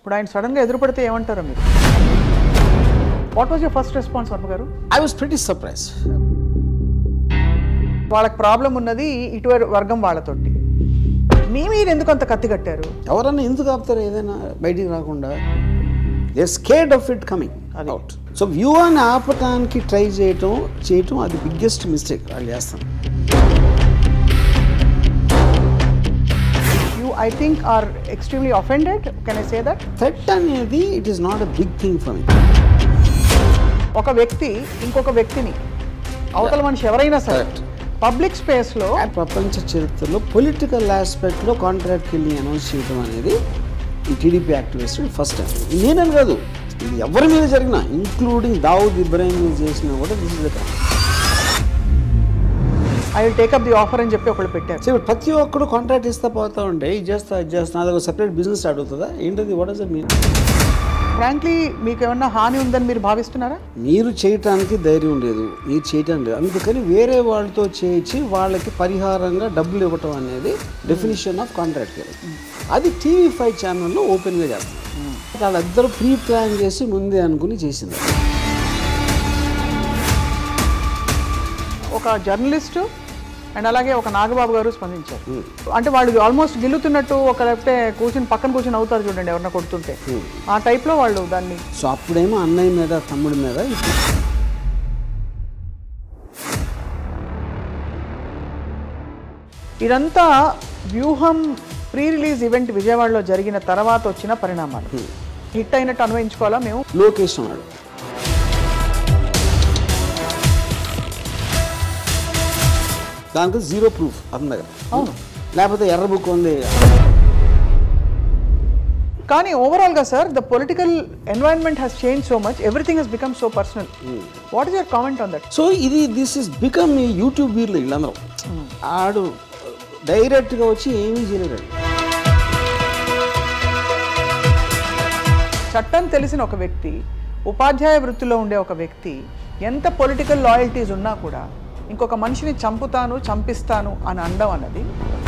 ఇప్పుడు ఆయన సడన్గా ఎదురుపడితే ఏమంటారు మీరు what was your first response Varma గారు ఐ వాజ్ ప్రిటీ సర్ప్రైజ్ వాళ్ళకి ప్రాబ్లం ఉన్నది ఇటువైపు వర్గం వాళ్ళతోటి మీ మీరు ఎందుకు అంత కత్తి కట్టారు ఎవరన్నా ఎందుకు ఆపుతారు ఏదైనా బయటికి రాకుండా they scared of it coming అది. అవుట్ సో వ్యూవర్ని ఆపటానికి ట్రై చేయటం చేయటం అది బిగ్గెస్ట్ మిస్టేక్ వాళ్ళు చేస్తాం you I think are extremely offended can I say that threat అనేది it is not a big thing for me ఒక వ్యక్తి ఇంకొక వ్యక్తిని అవతల మనిషి ఎవరైనా సరే Correct. పబ్లిక్ స్పేస్లో ప్రపంచ చరిత్రలో పొలిటికల్ ఆస్పెక్ట్లో కాంట్రాక్ట్ కిల్లింగ్ అనౌన్స్ చేయడం అనేది ఈ టీడీపీ యాక్టివిస్ట్ ఫస్ట్ టైం నేనని కాదు ఇది ఎవరి మీద జరిగినా ఇంక్లూడింగ్ దావుద్ ఇబ్రాహిం మీద చేసినా కూడా this is the time I will take up the offer అని చెప్పి ఒకళ్ళు పెట్టారు సో ఇప్పుడు ప్రతి ఒక్కడు కాంట్రాక్ట్ ఇస్తా పోతా ఉంటే ఇది చేస్తా ఇది చేస్తా అదొక సెపరేట్ బిజినెస్ అడుగుతుందా ఏంటది what is that mean frankly మీకు ఏమన్నా హాని ఉందని మీరు భావిస్తున్నారా మీరు చేయటానికి ధైర్యం లేదు మీరు చేయటం లేదు అందుకని వేరే వాళ్ళతో చేయించి వాళ్ళకి పరిహారంగా డబ్బులు ఇవ్వటం అనేది డెఫినేషన్ ఆఫ్ కాంట్రాక్ట్ అది టీవీ ఫైవ్ ఛానల్లో ఓపెన్గా చేస్తారు వాళ్ళిద్దరు ప్రీ ప్లాన్ చేసి ముందే అనుకుని చేసింది ఒక జర్నలిస్టు అండ్ అలాగే ఒక నాగబాబు గారు స్పందించారు అంటే వాళ్ళు ఆల్మోస్ట్ గిల్లుతున్నట్టు ఒక లేకపోతే కూర్చుని పక్కన కూర్చుని అవుతారు చూడండి ఎవరన్నా కొడుతుంటే ఆ టైప్లో వాళ్ళు దాన్ని సో అప్పుడేమో అన్నయ్య మీద తమ్ముడి మీద ఇప్పుడు ఇదంతా వ్యూహం ప్రీ రిలీజ్ ఈవెంట్ విజయవాడలో జరిగిన తర్వాత వచ్చిన పరిణామాలు హిట్ అయినట్టు అన్వయించుకోవాలా మేము లోకేష్ అన్నాడు దానికి జీరో ప్రూఫ్ అతని దగ్గర అవును లేకపోతే ఎర్ర బుక్ ఉంది కానీ ఓవరాల్గా sir the political environment has change so much everything has become so personal what is your comment on that so ఇది దిస్ ఇస్ బికమ్ ఈ యూట్యూబ్ వీర్లు వీళ్ళందరూ ఆడు డైరెక్ట్గా వచ్చి ఏమీ చేయలేడు చట్టం తెలిసిన ఒక వ్యక్తి ఉపాధ్యాయ వృత్తిలో ఉండే ఒక వ్యక్తి ఎంత పొలిటికల్ లాయల్టీస్ ఉన్నా కూడా ఇంకొక మనిషిని చంపుతాను చంపిస్తాను అని అనడం అన్నది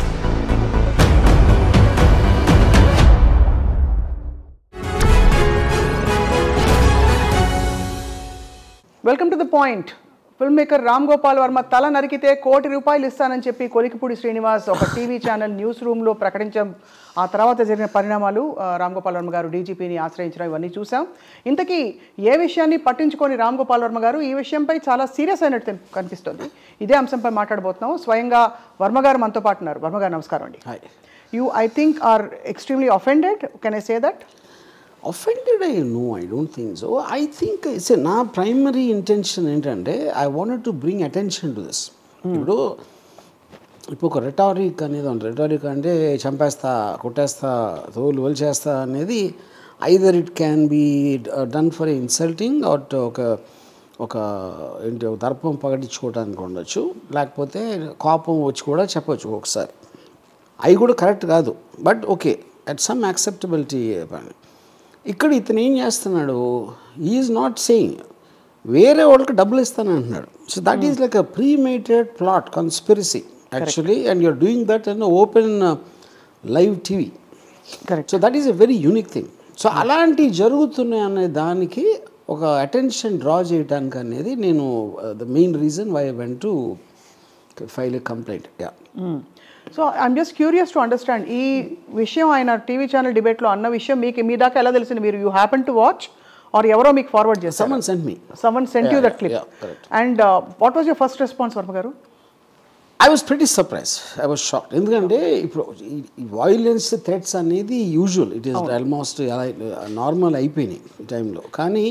welcome to the point film maker Ram Gopal Varma తల నరికితే కోటి రూపాయలు ఇస్తానని చెప్పి కొలికిపూడి శ్రీనివాస్ ఒక టీవీ ఛానల్ న్యూస్ రూమ్లో ప్రకటించడం ఆ తర్వాత జరిగిన పరిణామాలు ఆ, రామ్ గోపాల్ వర్మ గారు డీజీపీని ఆశ్రయించడం ఇవన్నీ చూసాం ఇంతకీ ఏ విషయాన్ని పట్టించుకొని రామ్ గోపాల్ వర్మ గారు ఈ విషయంపై చాలా సీరియస్ అయినట్టు తెలు- కనిపిస్తుంది ఇదే అంశంపై మాట్లాడబోతున్నాం స్వయంగా వర్మ గారు మనతో పాటు ఉన్నారు వర్మ గారు నమస్కారం అండి hi you I think are extremely offended can I say that offended I no I don't think so I think it's నా ప్రైమరీ ఇంటెన్షన్ ఏంటంటే I wanted to bring attention to this ఇప్పుడు ఇప్పుడు ఒక రెటారిక్ అనేది ఉంది rhetoric అంటే చంపేస్తా కొట్టేస్తా తోలు వలిచేస్తా అనేది either it can be done for insulting or ఒక ఒక ఏంటి ఒక దర్పం పగటించుకోవడానికి ఉండొచ్చు లేకపోతే కోపం వచ్చి కూడా చెప్పొచ్చు ఒకసారి అవి కూడా కరెక్ట్ కాదు but okay at some acceptability ఇక్కడ ఇతను ఏం చేస్తున్నాడు ఈజ్ నాట్ సేయింగ్ వేరే వాళ్ళకి డబ్బులు ఇస్తాను అంటున్నాడు so that is like a premeditated plot conspiracy actually and you're doing that and open live TV correct so that is a very unique thing so అలాంటివి జరుగుతున్నాయి అనే దానికి ఒక అటెన్షన్ డ్రా చేయడానికి అనేది నేను the main reason why went to file a complaint yeah so I'm just curious to understand ఈ విషయం ఆయన టీవీ ఛానల్ డిబేట్లో అన్న విషయం మీకు మీ దాకా ఎలా తెలిసింది మీరు you happen to watch or ఎవరో మీకు ఫార్వర్డ్ చేస్తారు someone sent me someone sent you Yeah, that clip yeah, correct. And what was your first response Varma గారు I was pretty surprise I was shock ఎందుకంటే ఇప్పుడు ఈ వాయిలెన్స్ థ్రెట్స్ అనేది usual it is almost normal అయిపోయినాయి ఈ టైంలో కానీ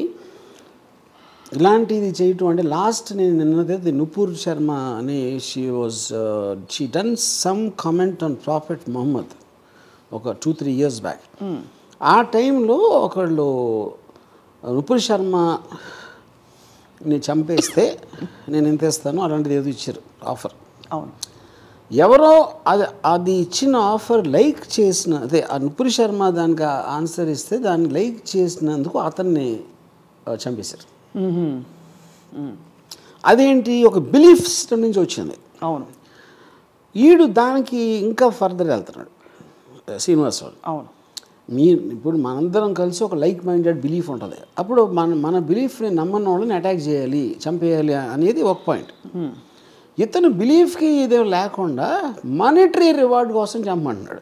ఇలాంటిది చేయటం అంటే లాస్ట్ నేను నిన్నదైతే నుపూర్ శర్మ అని she was she done some comment on prophet Muhammad ఒక టూ త్రీ ఇయర్స్ బ్యాక్ ఆ టైంలో ఒకళ్ళు నుపూర్ శర్మ నేను చంపేస్తే నేను ఎంత ఇస్తానో అలాంటిది ఏదో ఇచ్చారు ఆఫర్ అవును ఎవరో అది అది ఇచ్చిన ఆఫర్ లైక్ చేసిన అదే ఆ నుపురి శర్మ దానికి ఆన్సర్ ఇస్తే దాన్ని లైక్ చేసినందుకు అతన్ని ఆ, చంపేశారు అదేంటి ఒక బిలీఫ్ సిస్టమ్ నుంచి వచ్చింది అవును ఈడు దానికి ఇంకా ఫర్దర్ వెళ్తున్నాడు శ్రీనివాస్ వాడు అవును మీరు ఇప్పుడు మనందరం కలిసి ఒక లైక్ మైండెడ్ బిలీఫ్ ఉంటుంది అప్పుడు మన మన బిలీఫ్ని నమ్మని వాళ్ళని అటాక్ చేయాలి చంపేయాలి అనేది ఒక పాయింట్ ఇతను బిలీఫ్కి ఇదేం లేకుండా మానిటరీ రివార్డ్ కోసం చంపమంటున్నాడు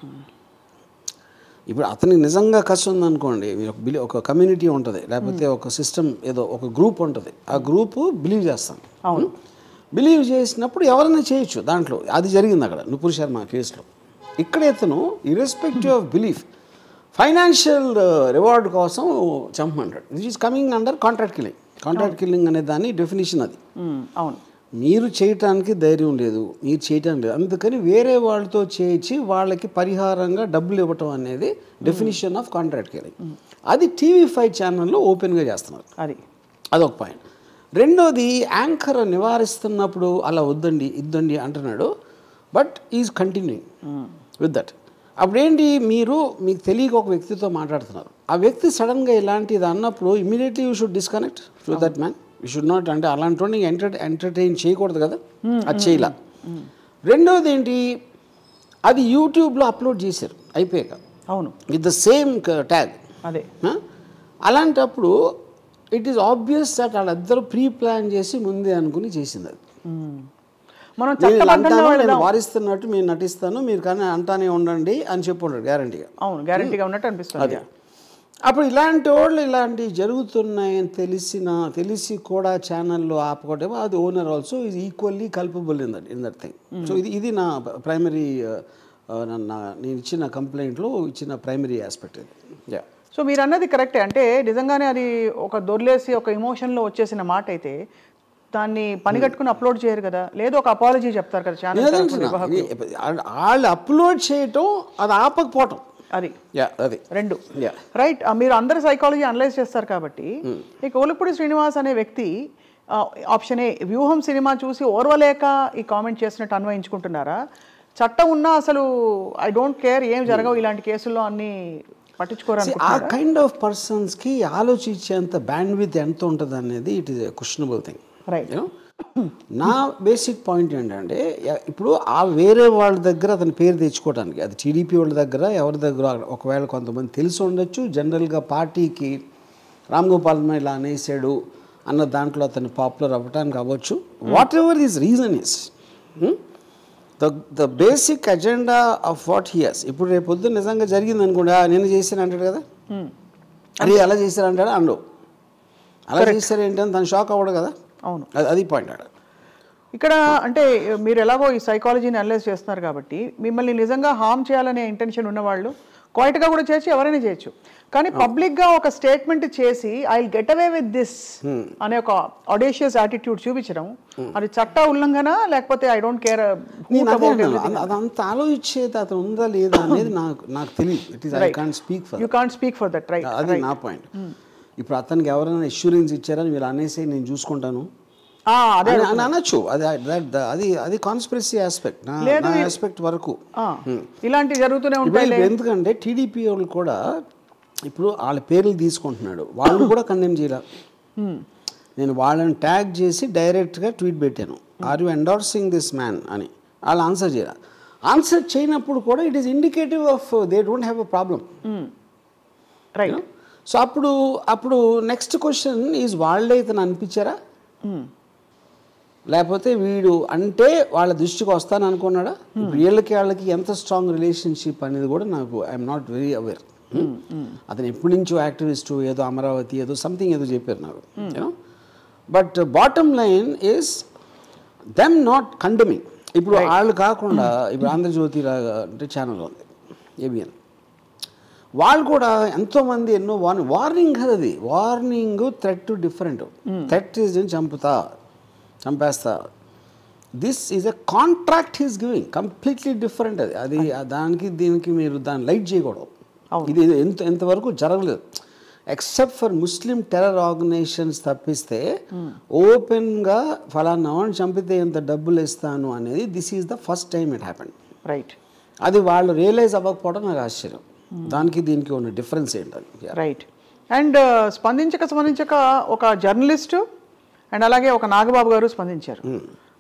ఇప్పుడు అతనికి నిజంగా కష్టం ఉందనుకోండి మీరు ఒక బిలీ ఒక కమ్యూనిటీ ఉంటుంది లేకపోతే ఒక సిస్టమ్ ఏదో ఒక గ్రూప్ ఉంటుంది ఆ గ్రూపు బిలీవ్ చేస్తాం అవును. బిలీవ్ చేసినప్పుడు ఎవరైనా చేయొచ్చు దాంట్లో అది జరిగింది అక్కడ నుపూర్ శర్మ కేసులో ఇక్కడ ఇతను irrespective of belief financial reward కోసం చంపమంటాడు this is coming under contract killing contract killing అనే దాని డెఫినేషన్ అది ఉమ్, అవును మీరు చేయటానికి ధైర్యం లేదు మీరు చేయటం లేదు అందుకని వేరే వాళ్ళతో చేయించి వాళ్ళకి పరిహారంగా డబ్బులు ఇవ్వటం అనేది డెఫినేషన్ ఆఫ్ కాంట్రాక్ట్ కిలింగ్ అది టీవీ ఫైవ్ ఛానల్లో ఓపెన్గా చేస్తున్నారు అది అదొక పాయింట్ రెండోది యాంకర్ నివారిస్తున్నప్పుడు అలా వద్దండి ఇద్దండి అంటున్నాడు but is continuing with that అప్పుడేంటి మీరు మీకు తెలియక ఒక వ్యక్తితో మాట్లాడుతున్నారు ఆ వ్యక్తి సడన్గా ఇలాంటిది అన్నప్పుడు immediately you should disconnect to that man you should not అంటే అలాంటి వాడిని ఎంటర్ ఎంటర్టైన్ చేయకూడదు కదా అది చేయలా రెండోది ఏంటి అది యూట్యూబ్లో అప్లోడ్ చేశారు అయిపోయాక అవును విత్ ద సేమ్ ట్యాగ్ అదే ఆ? అలాంటప్పుడు ఇట్ ఈస్ ఆబ్వియస్ దట్ వాళ్ళిద్దరూ ప్రీ ప్లాన్ చేసి ముందే అనుకుని చేసింది అది ఉమ్. మనం నేను చట్టబద్ధంగా అంటాను, నేను వెళదాం వారిస్తున్నట్టు మీరు నటిస్తాను మీరు కానీ అంటానే ఉండండి అని చెప్పి ఉంటాడు గ్యారంటీగా అవును గ్యారంటీగా ఉన్నట్టు అనిపిస్తుంది అప్పుడు ఇలాంటి వాళ్ళు ఇలాంటివి జరుగుతున్నాయని తెలిసిన తెలిసి కూడా ఛానల్లో ఆపకోవటం అది owner also is equally culpable in that in that thing so ఇది ఇది నా ప్రైమరీ నా నేను ఇచ్చిన కంప్లైంట్లో ఇచ్చిన ప్రైమరీ ఆస్పెక్ట్ ఇది యా సో మీరు అన్నది కరెక్టే అంటే నిజంగానే అది ఒక దొర్లేసి ఒక ఎమోషన్లో వచ్చేసిన మాట అయితే దాన్ని పని కట్టుకుని అప్లోడ్ చేయరు కదా లేదు ఒక అపాలజీ చెప్తారు కదా ఛానల్ నేనంటున్నా, ఇది వాళ్ళు అప్లోడ్ చేయటం అది ఆపకపోవటం అది యా అది రెండు యా రైట్ మీరు అందరు సైకాలజీ అనలైజ్ చేస్తారు కాబట్టి ఈ కోలుపూడి శ్రీనివాస్ అనే వ్యక్తి ఆప్షన్ ఏ వ్యూహం సినిమా చూసి ఓర్వలేక ఈ కామెంట్ చేసినట్టు అన్వయించుకుంటున్నారా చట్టం ఉన్నా అసలు ఐ డోంట్ కేర్ ఏం జరగవు ఇలాంటి కేసుల్లో అన్ని పట్టించుకోరు ఆ కైండ్ ఆఫ్ పర్సన్స్కి ఆలోచించేంత బ్యాండ్ విత్ ఎంత ఉంటుంది అనేది it is a questionable thing right you know నా బేసిక్ పాయింట్ ఏంటంటే య- ఇప్పుడు ఆ వేరే వాళ్ళ దగ్గర అతని పేరు తెచ్చుకోవడానికి అది టీడీపీ వాళ్ళ దగ్గర ఎవరి దగ్గర ఒకవేళ కొంతమంది తెలిసి ఉండొచ్చు జనరల్గా పార్టీకి రామ్ గోపాల్ వర్మ ఇలా అనేసాడు అన్న దాంట్లో అతను పాపులర్ అవ్వటానికి అవ్వచ్చు whatever is reason is the the basic agenda of what here's ఇప్పుడు రేపు పొద్దున్న నిజంగా జరిగింది అనుకోండి "ఆ, నేను చేశాను అంటాడు కదా అరే అలా చేశారు అంటాడు అండు అలా చేశారు ఏంటని తను షాక్ అవ్వడు కదా అవును అది అది పాయింట్ ఆడ ఇక్కడ అంటే మీరు ఎలాగో ఈ సైకాలజీని అనలైజ్ చేస్తున్నారు కాబట్టి మిమ్మల్ని నిజంగా హార్మ్ చేయాలనే ఇంటెన్షన్ ఉన్నవాళ్ళు క్వైట్గా కూడా చేయొచ్చు ఎవరైనా చేయొచ్చు కానీ పబ్లిక్గా ఒక స్టేట్మెంట్ చేసి I get away with this అనే ఒక ఆడేషియస్ యాటిట్యూడ్ చూపించడం అది చట్ట ఉల్లంఘన లేకపోతే ఐ డోంట్ కేర్ నేను అదే అన్నాను. అద- అదంత ఆలోచించేది అతను ఉందా లేదా అనేది నాకు నాకు తెలియదు it is I can't speak for you can't speak for that right అది నా పాయింట్ ఇప్పుడు అతనికి ఎవరైనా ఇన్సూరెన్స్ ఇచ్చారని వీళ్ళు అనేసి నేను చూసుకుంటాను అదే అని అని అనొచ్చు అది that- అది అది కాన్స్పిరసీ ఆస్పెక్ట్ నా ఆస్పెక్ట్ వరకు ఆ, ఇలాంటివి జరుగుతూనే ఇప్పుడు ఉంటాయి ఇప్పుడు ఎందుకంటే టీడీపీ వాళ్ళు కూడా ఇప్పుడు వాళ్ళ పేర్లు తీసుకుంటున్నాడు వాళ్ళు కూడా కండెమ్ చేయాల నేను వాళ్ళని ట్యాగ్ చేసి డైరెక్ట్గా ట్వీట్ పెట్టాను are you endorsing this man అని వాళ్ళు ఆన్సర్ చేయాలి ఆన్సర్ చేయనప్పుడు కూడా it is indicative of they don't have a problem right so అప్పుడు అప్పుడు నెక్స్ట్ క్వశ్చన్ ఈజ్ వాళ్ళే ఇతను అనిపించారా లేకపోతే వీడు అంటే వాళ్ళ దృష్టికి వస్తాను అనుకున్నాడా ఇప్పుడు వీళ్ళకి వాళ్ళకి ఎంత స్ట్రాంగ్ రిలేషన్షిప్ అనేది కూడా నాకు ఐఎమ్ నాట్ వెరీ అవేర్ అతను ఎప్పటి నుంచో యాక్టివిస్టు ఏదో అమరావతి ఏదో సంథింగ్ ఏదో చెప్పారు నాకు you know but bottom line is them not condemning ఇప్పుడు వాళ్ళు కాకుండా ఇప్పుడు ఆంధ్రజ్యోతి లాగా అంటే ఛానల్ ఉంది ఏబిఎన్ వాళ్ళు కూడా ఎంతోమంది ఎన్నో వార్నింగ్ వార్నింగ్ కదా అది warning threat different threat is చంపుతా చంపేస్తా this is a contract is giving completely different అది అది దానికి దీనికి మీరు దాన్ని లైట్ చేయకూడదు ఇది ఇది ఎంత ఎంతవరకు జరగలేదు except for Muslim terror organisations తప్పిస్తే ఓపెన్గా ఫలానా వాడిని చంపితే ఎంత డబ్బులు ఇస్తాను అనేది this is the first time it happen right అది వాళ్ళు రియలైజ్ అవ్వకపోవడం నాకు ఆశ్చర్యం దానికి దీనికి ఉన్న డిఫరెన్స్ ఏంటని రైట్ అండ్ స్పందించక స్పందించక ఒక జర్నలిస్టు అండ్ అలాగే ఒక నాగబాబు గారు స్పందించారు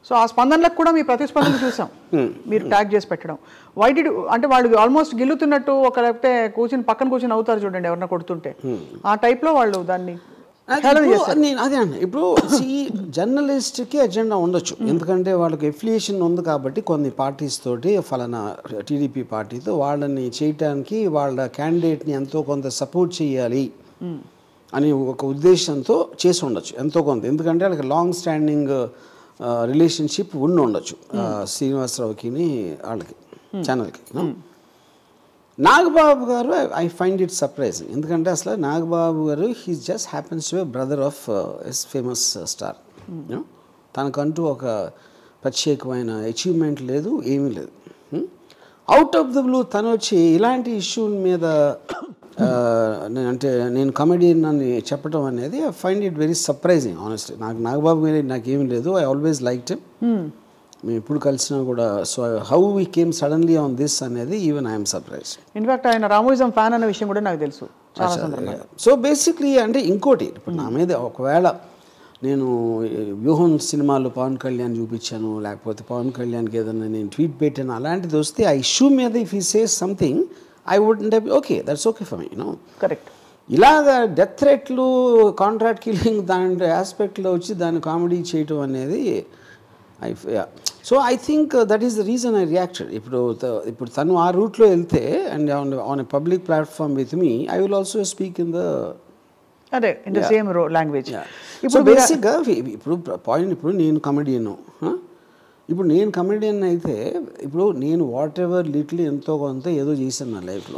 సో ఆ స్పందనలకు కూడా మీ ప్రతిస్పందన చూసాం మీరు ట్యాగ్ చేసి పెట్టడం వైట్ అంటే వాళ్ళు ఆల్మోస్ట్ గిల్లుతున్నట్టు ఒక లేకపోతే కూర్చుని పక్కన కూర్చుని అవుతారు చూడండి ఎవరన్నా కొడుతుంటే ఆ టైప్లో వాళ్ళు దాన్ని అది ఇప్పుడు నేను అదే అన్న ఇప్పుడు ఈ జర్నలిస్ట్కి ఎజెండా ఉండొచ్చు ఎందుకంటే వాళ్ళకి ఎఫిలియేషన్ ఉంది కాబట్టి కొన్ని పార్టీస్ తోటి ఫలానా టీడీపీ పార్టీతో వాళ్ళని చేయటానికి వాళ్ళ క్యాండిడేట్ని ఎంతో కొంత సపోర్ట్ చేయాలి అని ఒక ఉద్దేశంతో చేసి ఉండొచ్చు ఎంతో కొంత ఎందుకంటే వాళ్ళకి లాంగ్ స్టాండింగ్ రిలేషన్షిప్ ఉండి ఉండొచ్చు ఆ, శ్రీనివాసరావుకి వాళ్ళకి ఛానల్కి నాగబాబు గారు ఐ ఫైండ్ ఇట్ సర్ప్రైజింగ్ ఎందుకంటే అసలు నాగబాబు గారు he just happens to brother of is famous star తనకంటూ ఒక ప్రత్యేకమైన అచీవ్మెంట్ లేదు ఏమీ లేదు అవుట్ ఆఫ్ ద బ్లూ తను వచ్చి ఇలాంటి ఇష్యూ మీద ఆ, నే- అంటే నేను కమెడియన్ అని చెప్పడం అనేది I find it very surprising honestly నాకు నాగబాబు మీద నాకేమీ లేదు ఐ ఆల్వేస్ లైక్ హిమ్ మేము ఎప్పుడు కలిసినా కూడా so how we came suddenly on this అనేది ఈవెన్ ఐఎమ్ సర్ప్రైజ్ ఇన్ఫాక్ట్ ఆయన రామోయిజం ఫ్యాన్ అనే విషయం కూడా నాకు తెలుసు చాలా సందర్భాలు సో బేసిక్లీ అంటే ఇంకోటి ఇప్పుడు నా మీద ఒకవేళ నేను వ్యూహం సినిమాలో పవన్ కళ్యాణ్ చూపించాను లేకపోతే పవన్ కళ్యాణ్కి ఏదైనా నేను ట్వీట్ పెట్టాను అలాంటిది వస్తే ఆ ఇష్యూ మీద if he says something I would okay that's okay for me you know correct ఇలాగ డెత్ థ్రెట్లు కాంట్రాక్ట్ కిల్లింగ్ దాని ఆస్పెక్ట్లో వచ్చి దాన్ని కామెడీ చేయటం అనేది I so I think that is the reason I reacted ఇప్పుడు త- ఇప్పుడు తను ఆ రూట్లో వెళ్తే and on a public platform with me I will also speak in the అదే in the same language so ఇప్పుడు బేసిక్గా ఇప్పుడు పాయింట్ ఇప్పుడు నేను కమెడియను ఇప్పుడు నేను కమెడియన్ అయితే ఇప్పుడు నేను వాట్ ఎవర్ లిటిల్ ఎంతో కొంత ఏదో చేశాను నా లైఫ్లో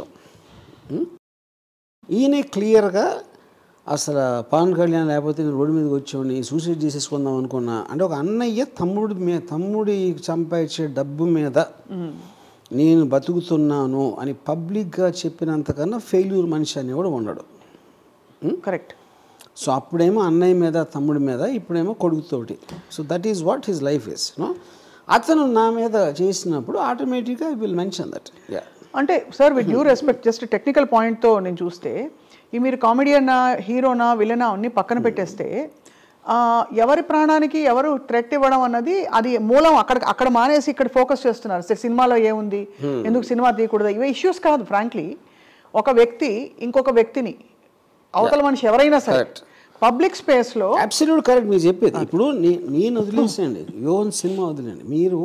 ఈయనే క్లియర్గా అసలు పవన్ కళ్యాణ్ లేకపోతే నేను రోడ్డు మీదకి వచ్చేవాడిని సూసైడ్ చేసేసుకుందాం అనుకున్నా అంటే ఒక అన్నయ్య తమ్ముడి మీద తమ్ముడి సంపాదించే డబ్బు మీద నేను బతుకుతున్నాను అని పబ్లిక్గా చెప్పినంతకన్నా ఫెయిల్యూర్ మనిషి అని కూడా ఉండడు కరెక్ట్ సో అప్పుడేమో అన్నయ్య మీద తమ్ముడి మీద ఇప్పుడేమో కొడుకుతోటి so that is what his life is no అతను నా మీద చేసినప్పుడు ఆటోమేటిక్గా I will mention that yeah అంటే sir with due respect just technical పాయింట్తో నేను చూస్తే ఈ మీరు కామెడియన్నా హీరోనా విలనా అన్ని పక్కన పెట్టేస్తే ఆ, ఎవరి ప్రాణానికి ఎవరు థ్రెట్ ఇవ్వడం అన్నది అది మూలం అక్కడ అక్కడ మానేసి ఇక్కడ ఫోకస్ చేస్తున్నారు సరే సినిమాలో ఏముంది ఎందుకు సినిమా తీయకూడదు ఇవే ఇష్యూస్ కాదు ఫ్రాంక్లీ ఒక వ్యక్తి ఇంకొక వ్యక్తిని అవతల మనిషి ఎవరైనా సరే Correct. పబ్లిక్ స్పేస్లో అబ్సల్యూట్ కరెక్ట్ మీరు చెప్పేది ఇప్పుడు నే- నేను వదిలేసేయండి యోన్ సినిమా వదిలేండి మీరు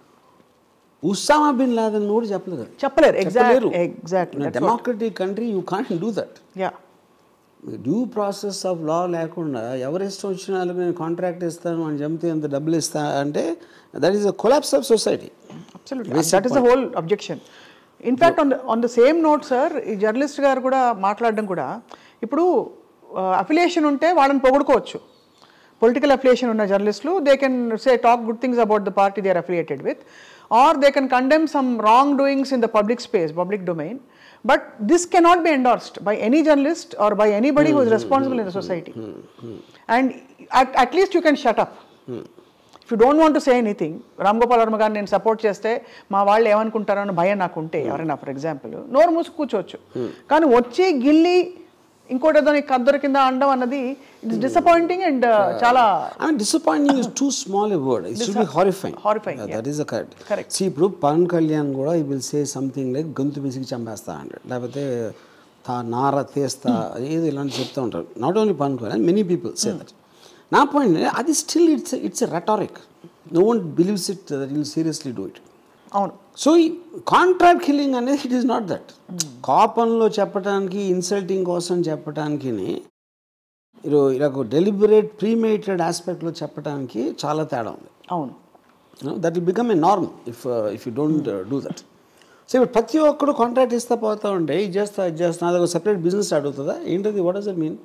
ఉస్సామా బిన్ లాదన్ కూడా చెప్పలేదు చెప్పలేరు ఎగ్జాక్ట్ చెప్పలేరు. Exactly democratic country you can't do that yeah due process of law లేకుండా ఎవరి ఇష్టం వచ్చిన వాళ్ళకి నేను కాంట్రాక్ట్ ఇస్తాను అని చెప్తే ఎంత డబ్బులు ఇస్తా అంటే that is a collapse of society Absolutely. That is the whole objection. In fact on the on the same note sir ఈ జర్నలిస్ట్ గారు కూడా మాట్లాడడం కూడా ఇప్పుడు అఫిలియేషన్ ఉంటే వాళ్ళని పొగుడుకోవచ్చు పొలిటికల్ అఫిలియేషన్ ఉన్న జర్నలిస్టులు they can say talk good things about the party they are affiliated with or they can condemn some wrongdoings in the public space public domain but this cannot be endorsed by any journalist or by anybody who is responsible in the society and at least you can shut up if you don't want to say anything Ram Gopal Varma గారిని నేను support చేస్తే మా వాళ్ళు ఏమనుకుంటారో అని భయం నాకు ఉంటే ఎవరైనా ఫర్ ఎగ్జాంపుల్ నోరు మూసి కూర్చోవచ్చు కానీ వచ్చి గిల్లి ఇంకోటి ఏదో నీకు కద్దరు కింద అనడం అన్నది ఇట్స్ డిసప్పాయింటింగ్ అండ్ చాలా I mean, disappointing is too small a word. It should be horrifying. horrifying, Yeah, That is the correct. Correct. See, ఇప్పుడు పవన్ కళ్యాణ్ కూడా ఈ విల్ సే సంథింగ్ లైక్ గొంతు పిసికి చంపేస్తా అంటాడు లేకపోతే తా నార తీస్తా ఏదో ఇలాంటి చెప్తూ ఉంటారు not only Pawan Kalyan many people say that నా పాయింట్ అది still it's it's a rhetoric no one believes it that will seriously do it అవును సో ఈ కాంట్రాక్ట్ కిల్లింగ్ అనేది ఇట్ ఈస్ నాట్ దట్ కాపన్లో చెప్పడానికి ఇన్సల్టింగ్ కోసం చెప్పడానికి మీరు ఇలా డెలిబరేట్ ప్రీమేటెడ్ ఆస్పెక్ట్లో చెప్పడానికి చాలా తేడా ఉంది అవును that will become a norm if if you don't do that so ఇప్పుడు ప్రతి ఒక్కడు కాంట్రాక్ట్ ఇస్తా పోతా ఉంటే ఇది చేస్తా ఇది చేస్తా నాది ఒక సెపరేట్ బిజినెస్ స్టార్ట్ అవుతుందా ఏంటది వాట్ డస్ ఇట్ మీన్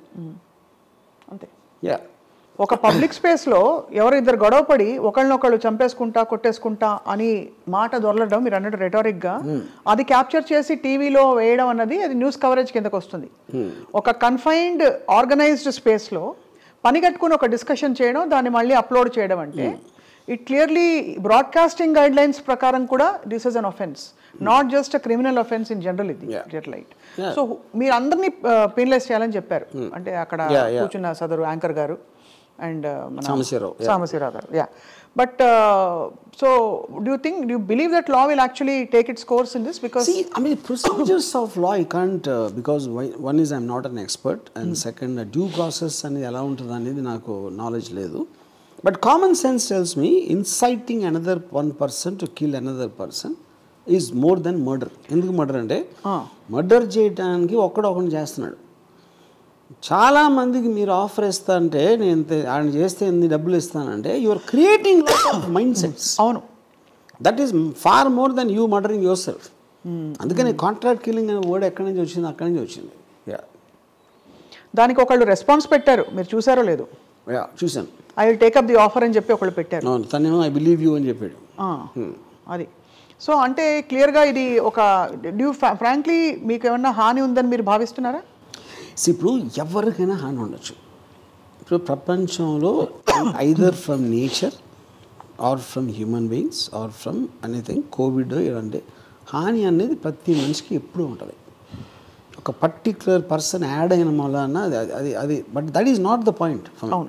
అంతే యా ఒక పబ్లిక్ స్పేస్లో ఎవరు ఇద్దరు గొడవపడి ఒకళ్ళనొకళ్ళు చంపేసుకుంటా కొట్టేసుకుంటా అని మాట దొరలడం మీరు అన్నట్టు రెటారిక్గా అది క్యాప్చర్ చేసి టీవీలో వేయడం అన్నది అది న్యూస్ కవరేజ్ కిందకు వస్తుంది ఒక కన్ఫైన్డ్ ఆర్గనైజ్డ్ స్పేస్లో పని కట్టుకుని ఒక డిస్కషన్ చేయడం దాన్ని మళ్ళీ అప్లోడ్ చేయడం అంటే it clearly broadcasting guidelines ప్రకారం కూడా this is an offence not just a criminal offence in general ఇది రైట్ సో మీరు అందరినీ పెయిన్లెస్ చేయాలని చెప్పారు అంటే అక్కడ Yeah, yeah. కూర్చున్న సదరు యాంకర్ గారు అండ్ మన సాంబశివరావు, సాంబశివరావు గారు yeah but so do you think do believe that law will actually take its course in this because See, I mean, procedures of law, I can't, uh, because why- one is I'm not an expert, and second, uh, due process అనేది ఎలా ఉంటుంది అనేది నాకు knowledge లేదు but common sense tells me inciting another one person to kill another person is more than murder ఎందుకు murder అంటే murder చేయడానికి ఒక్కడు ఒకరిని చేస్తున్నాడు చాలా మందికి మీరు ఆఫర్ ఇస్తా అంటే నేను ఇంత- ఆయన చేస్తే ఎన్ని డబ్బులు ఇస్తానంటే యువర్ క్రియేటింగ్ మైండ్ సెట్స్ అవును that is far more than you murdering yourself అందుకని కాంట్రాక్ట్ కిల్లింగ్ అనే వర్డ్ ఎక్కడి నుంచి వచ్చింది అక్కడి నుంచి వచ్చింది యా దానికి ఒకళ్ళు రెస్పాన్స్ పెట్టారు మీరు చూసారో లేదు యా చూశాను I will take up the offer అని చెప్పి ఒకళ్ళు పెట్టారు అవును తనేమో ఐ బిలీవ్ యూ అని చెప్పాడు ఆ, అది సో అంటే క్లియర్గా ఇది ఒక డ్యూ ఫ్రాంక్లీ మీకు ఏమన్నా హాని ఉందని మీరు భావిస్తున్నారా సో ఇప్పుడు ఎవరికైనా హాని ఉండొచ్చు ఇప్పుడు ప్రపంచంలో either from nature or from human beings or from anything Covid ఇలాంటి హాని అనేది ప్రతి మనిషికి ఎప్పుడూ ఉంటుంది ఒక పర్టిక్యులర్ పర్సన్ యాడ్ అయిన వలన అది అది అది but that is not the point అవును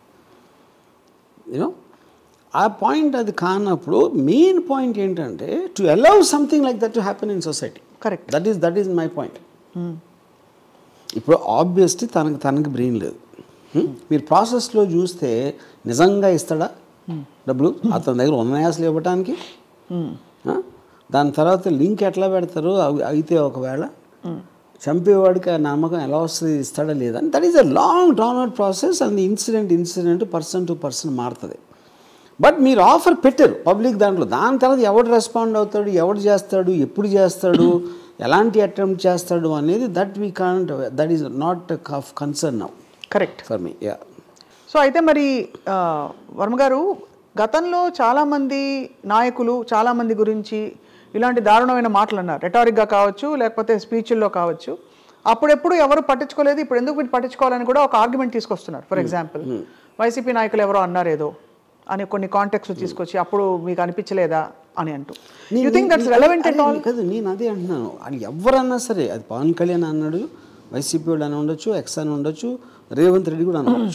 యూనో ఆ పాయింట్ అది కానప్పుడు మెయిన్ పాయింట్ ఏంటంటే to allow something like that to happen in society correct that is that is my point ఇప్పుడు ఆబ్వియస్లీ తనకు తనకి బ్రెయిన్ లేదు Hmm? మీరు ప్రాసెస్లో చూస్తే నిజంగా ఇస్తాడా డబ్బులు అతని దగ్గర ఉన్నాయా అసలు ఇవ్వటానికి Huh? దాని తర్వాత లింక్ ఎట్లా పెడతారు అవి అయితే ఒకవేళ చంపేవాడికి ఆ నమ్మకం ఎలా వస్తుంది ఇస్తాడా లేదా that is a long drawn out process and incident incident person to person మారుతుంది బట్ మీరు ఆఫర్ పెట్టారు పబ్లిక్ దాంట్లో దాని తర్వాత ఎవడు రెస్పాండ్ అవుతాడు ఎవడు చేస్తాడు ఎప్పుడు చేస్తాడు ఎలాంటి అటెంప్ట్ చేస్తాడు అనేది that we can't that is not of concern now correct for me yeah so అయితే మరి ఆ, వర్మ గారు గతంలో చాలామంది నాయకులు చాలామంది గురించి ఇలాంటి దారుణమైన మాటలు అన్నారు రెటారిక్గా కావచ్చు లేకపోతే స్పీచ్ల్లో కావచ్చు అప్పుడెప్పుడు ఎవరు పట్టించుకోలేదు ఇప్పుడు ఎందుకు వీటి పట్టించుకోవాలని కూడా ఒక ఆర్గ్యుమెంట్ తీసుకొస్తున్నారు ఫర్ ఎగ్జాంపుల్ వైసీపీ నాయకులు ఎవరో అన్నారు ఏదో అని కొన్ని కాంటాక్ట్స్ తీసుకొచ్చి అప్పుడు మీకు అనిపించలేదా అని అంటూ you think that's relevant at all కాదు నేను అదే అంటున్నాను అది ఎవరన్నా సరే అది పవన్ కళ్యాణ్ అన్నాడు వైసీపీ వాడు అని ఉండొచ్చు ఎక్స్ అని ఉండొచ్చు రేవంత్ రెడ్డి కూడా అనవచ్చు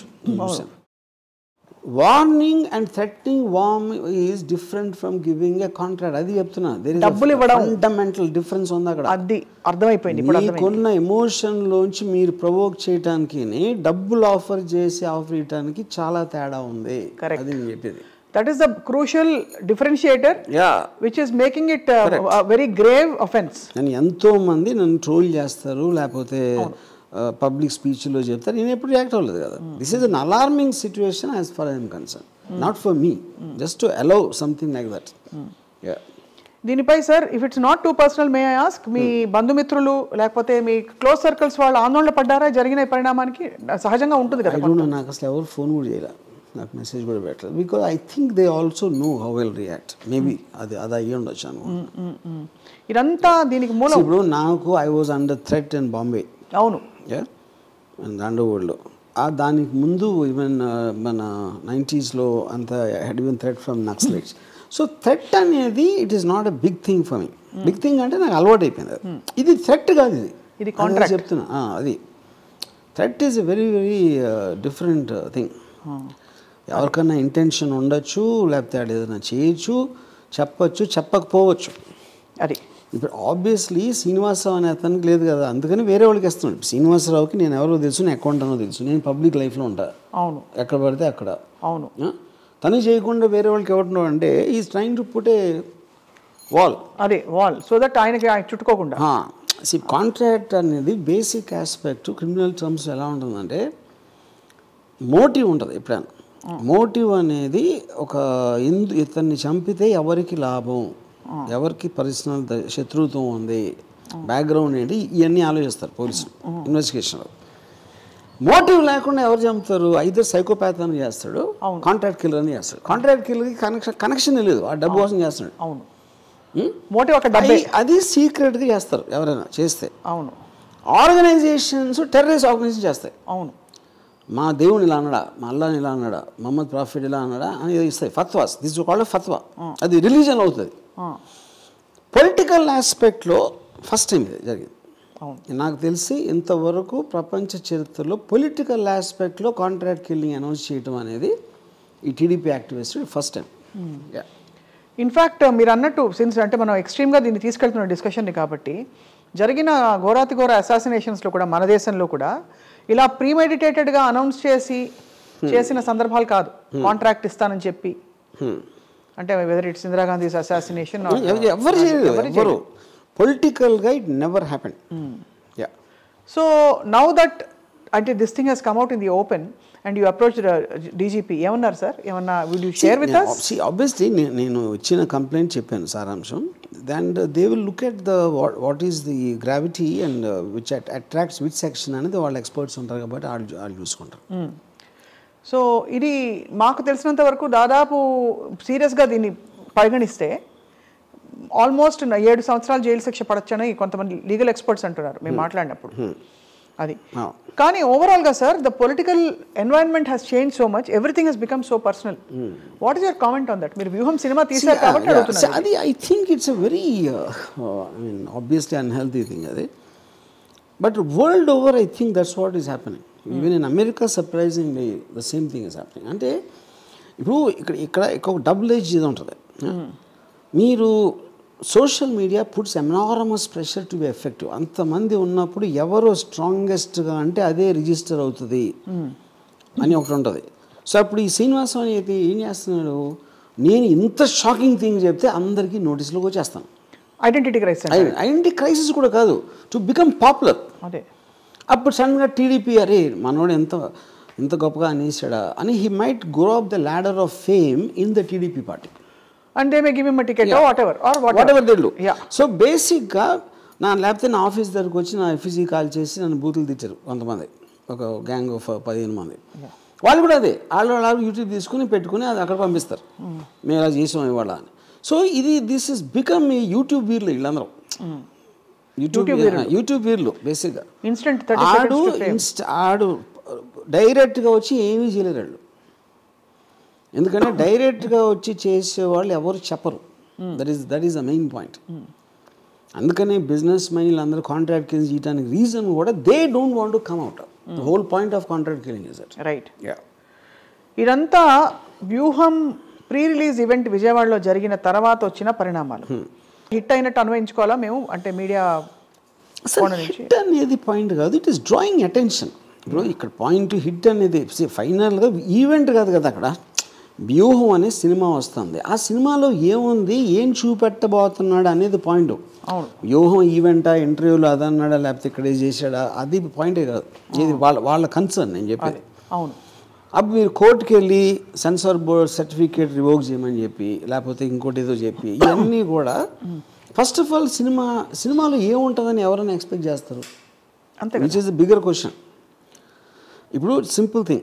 warning and threatening warm is different from giving a contract అది చెప్తున్నా దేర్ డబ్బులు ఇవ్వడం. ఫండమెంటల్ డిఫరెన్స్ ఉంది అక్కడ అది అర్థమైపోయింది ఇప్పుడు అర్థమైంది మీకున్న ఎమోషన్ లోంచి మీరు ప్రొవోక్ చేయటానికి డబ్బులు ఆఫర్ చేసి ఆఫర్ ఇవ్వడానికి చాలా తేడా ఉంది Correct. అది నేను చెప్పేది that is the crucial differentiator yeah which is making it very grave offence నన్ను ఎంతో మంది నన్ను ట్రోల్ చేస్తారు లేకపోతే పబ్లిక్ స్పీచ్లో చెప్తారు నేను ఎప్పుడు రియాక్ట్ అవ్వలేదు కదా this is an alarming situation as far I'm concern not for me just to allow something like that దీనిపై sir if it's not too personal may I ask మీ బంధుమిత్రులు లేకపోతే మీ క్లోజ్ సర్కిల్స్ వాళ్ళు ఆందోళన పడ్డారా జరిగిన ఈ పరిణామానికి సహజంగా ఉంటుంది ఐ కదా డోంట్ నో నాకు అసలు ఎవరు ఫోన్ కూడా చేయలేదు నాకు మెసేజ్ కూడా పెట్టలేదు because I think they also know how will react maybe అది అది అయ్యి ఉండొచ్చు అనుకో మ్మ్, మ్మ్. ఇదంతా దీనికి మూలం ఇప్పుడు నాకు I was under threat in Bombay అవును అండ్ అండర్వరల్డ్లో ఆ దానికి ముందు ఈవెన్ మన నైంటీస్లో అంత had even threat from Naxalites so threat అనేది it is not a big thing for me big thing అంటే నాకు అలవాటు అయిపోయింది అది. ఇది థ్రెట్ కాదు ఇది ఇది అదే contract. చెప్తున్నా ఆ, అది threat is a very very different thing ఎవరికన్నా ఇంటెన్షన్ ఉండొచ్చు లేకపోతే ఆడు ఏదైనా చేయొచ్చు చెప్పొచ్చు చెప్పకపోవచ్చు అది ఇప్పుడు ఆబ్వియస్లీ శ్రీనివాసరావు అనే అతనికి లేదు కదా అందుకని వేరే వాళ్ళకి ఇస్తున్నాడు శ్రీనివాసరావుకి నేను ఎవరో తెలుసు నేను అకౌంట్ అనో తెలుసు నేను పబ్లిక్ లైఫ్లో ఉంటా అవును ఎక్కడ పడితే అక్కడ అవును ఆ? తను చేయకుండా వేరే వాళ్ళకి ఎవరినో అంటే is trying to put a wall అదే వాల్ సో దట్ ఆయనకి ఆయన చుట్టుకోకుండా సి కాంట్రాక్ట్ అనేది బేసిక్ ఆస్పెక్ట్ క్రిమినల్ టర్మ్స్ ఎలా ఉంటుందంటే మోటివ్ ఉంటుంది ఎప్పుడైనా మోటివ్ అనేది ఒక ఎందు ఇతన్ని చంపితే ఎవరికి లాభం ఎవరికి పర్సనల్ ద- శత్రుత్వం ఉంది బ్యాక్గ్రౌండ్ ఏంటి ఇవన్నీ ఆలోచిస్తారు పోలీసులు ఇన్వెస్టిగేషన్లో మోటివ్ లేకుండా ఎవరు చంపుతారు అయితే సైకోపాత్ అని చేస్తాడు కాంట్రాక్ట్ కిల్లర్ అని చేస్తాడు కాంట్రాక్ట్ కిల్లర్కి కనెక్షన్ కనెక్షన్ లేదు ఆ డబ్బు కోసం చేస్తున్నాడు అవును Hmm? మోటివ్ ఒక డబ్బే అది- అది సీక్రెట్గా చేస్తారు ఎవరైనా చేస్తే అవును ఆర్గనైజేషన్స్ టెర్రరిస్ట్ ఆర్గనైజేషన్ చేస్తాయి అవును మా దేవుని ఇలా అన్నాడా మా అల్లాని ఇలా అన్నాడా మహమ్మద్ ప్రాఫిట్ ఇలా అన్నాడా అని ఇస్తాయి ఫత్వాస్ దిస్ కాల్డ్ ఫత్వా అది రిలీజన్ అవుతుంది ఆ, పొలిటికల్ ఆస్పెక్ట్లో ఫస్ట్ టైం ఇది జరిగింది నాకు తెలిసి ఇంతవరకు ప్రపంచ చరిత్రలో పొలిటికల్ ఆస్పెక్ట్లో కాంట్రాక్ట్ కిల్లింగ్ అనౌన్స్ చేయడం అనేది ఈ TDP activist first time in fact మీరు అన్నట్టు సిన్స్ అంటే మనం ఎక్స్ట్రీమ్గా దీన్ని తీసుకెళ్తున్న డిస్కషన్ని కాబట్టి జరిగిన ఘోరాతి ఘోర అసాసినేషన్స్లో కూడా మన దేశంలో కూడా ఇలా ప్రీమెడిటేటెడ్గా అనౌన్స్ చేసి చేసిన సందర్భాలు కాదు కాంట్రాక్ట్ ఇస్తానని చెప్పి అంటే వెదర్ ఇట్స్ ఇందిరాగాంధీ అసాసినేషన్ ఎవరు చేయలేదు ఎవరు పొలిటికల్గా it never happen yeah so now that అంటే this thing has come out in the open and you approach DGP ఏమన్నారు సార్ ఏమన్నా will you share with us obviously నేను ఇచ్చిన కంప్లైంట్ చెప్పాను సారాంశం and they will look at the what is the gravity and which attracts which section అనేది వాళ్ళ experts ఉంటారు కాబట్టి వాళ్ళు వాళ్ళు చూసుకుంటారు సో ఇది మాకు తెలిసినంత వరకు దాదాపు సీరియస్గా దీన్ని పరిగణిస్తే ఆల్మోస్ట్ ఏడు సంవత్సరాలు జైలు శిక్ష పడొచ్చని కొంతమంది లీగల్ ఎక్స్పర్ట్స్ అంటున్నారు మేము మాట్లాడినప్పుడు అది Ah. కానీ ఓవరాల్గా sir the political environment has change so much everything has become so personal what is your comment on that మీరు వ్యూహం సినిమా తీసారు కాబట్టి అడుగుతున్నారు అది I think it's a very I mean obviously unhealthy thing అది but world over I think that's what is happening even in America surprising the same thing is happening అంటే ఇప్పుడు ఇక్కడ ఇక్కడ ఒక డబుల్ ఏజ్ ఇది ఉంటుంది మీరు social media puts enormous pressure to be effective అంతమంది ఉన్నప్పుడు ఎవరు స్ట్రాంగెస్ట్గా అంటే అదే రిజిస్టర్ అవుతుంది అని ఒకటి ఉంటుంది సో అప్పుడు ఈ శ్రీనివాసం అయితే ఏం చేస్తున్నాడు నేను ఇంత షాకింగ్ థింగ్ చెప్తే అందరికీ నోటీసులోకి వచ్చేస్తాను ఐడెంటిటీ క్రైస్ ఐడెంటిటీ క్రైసిస్ కూడా కాదు టు బికమ్ పాపులర్ అదే అప్పుడు సడన్గా టీడీపీ అరే మనోడు ఎంత ఇంత గొప్పగా అనేసాడా అని he might grow up the ladder of fame in the TDP party and they may give him ticket whatever or what whatever దిల్లు Yeah. సో బేసిక్గా నా లేకపోతే నా ఆఫీస్ దగ్గరకు వచ్చి నా ఎఫ్ఈసీ కాల్ చేసి నన్ను బూతులు తెచ్చారు కొంతమంది ఒక గ్యాంగ్ ఆఫ్ పదిహేను మంది వాళ్ళు కూడా అదే వాళ్ళు వాళ్ళు యూట్యూబ్ తీసుకుని పెట్టుకుని అది అక్కడ పంపిస్తారు మేము ఇలా చేసాం ఇవాళ అని సో ఇది దిస్ ఇస్ బికమ్ ఈ యూట్యూబ్ వీర్లు వీళ్ళందరూ యూట్యూబ్ యూట్యూబ్ వీర్లు బేసిక్గా ఇన్స్టెంట్ థర్టీ ఆడు ఇన్స్ట్ ఆడు డైరెక్ట్గా వచ్చి ఏమీ చేయలేరు వాళ్ళు ఎందుకంటే డైరెక్ట్గా వచ్చి చేసేవాళ్ళు ఎవరు చెప్పరు that is that is the main point అందుకనే బిజినెస్ మైన్లు అందరూ కాంట్రాక్ట్ కింద చేయడానికి రీజన్ కూడా they don't want to come out the whole point of contract killing is that right ఇదంతా వ్యూహం ప్రీ రిలీజ్ ఈవెంట్ విజయవాడలో జరిగిన తర్వాత వచ్చిన పరిణామాలు హిట్ అయినట్టు అన్వయించుకోవాలా మేము అంటే మీడియా కోణ నుంచి హిట్ అనేది పాయింట్ కాదు ఇట్ ఈస్ డ్రాయింగ్ అటెన్షన్ ఇప్పుడు ఇక్కడ పాయింట్ హిట్ అనేది ఫైనల్గా ఈవెంట్ కాదు కదా అక్కడ వ్యూహం అనే సినిమా వస్తుంది ఆ సినిమాలో ఏముంది ఏం చూపెట్టబోతున్నాడు అనేది పాయింట్ అవును వ్యూహం ఈవెంటా ఇంటర్వ్యూలో అదన్నాడా లేకపోతే ఇక్కడ ఇది చేశాడా అది పాయింటే కాదు ఇది వాళ్ళ వాళ్ళ కన్సర్న్ నేను చెప్పేది అవును అప్పుడు మీరు కోర్టుకి వెళ్ళి సెన్సార్ బోర్డ్ సర్టిఫికేట్ రివోక్ చేయమని చెప్పి లేకపోతే ఇంకోటి ఏదో చెప్పి ఇవన్నీ కూడా ఫస్ట్ ఆఫ్ ఆల్ సినిమా సినిమాలో ఏముంటుందని ఎవరైనా ఎక్స్పెక్ట్ చేస్తారు అంతే which is the bigger question ఇప్పుడు సింపుల్ థింగ్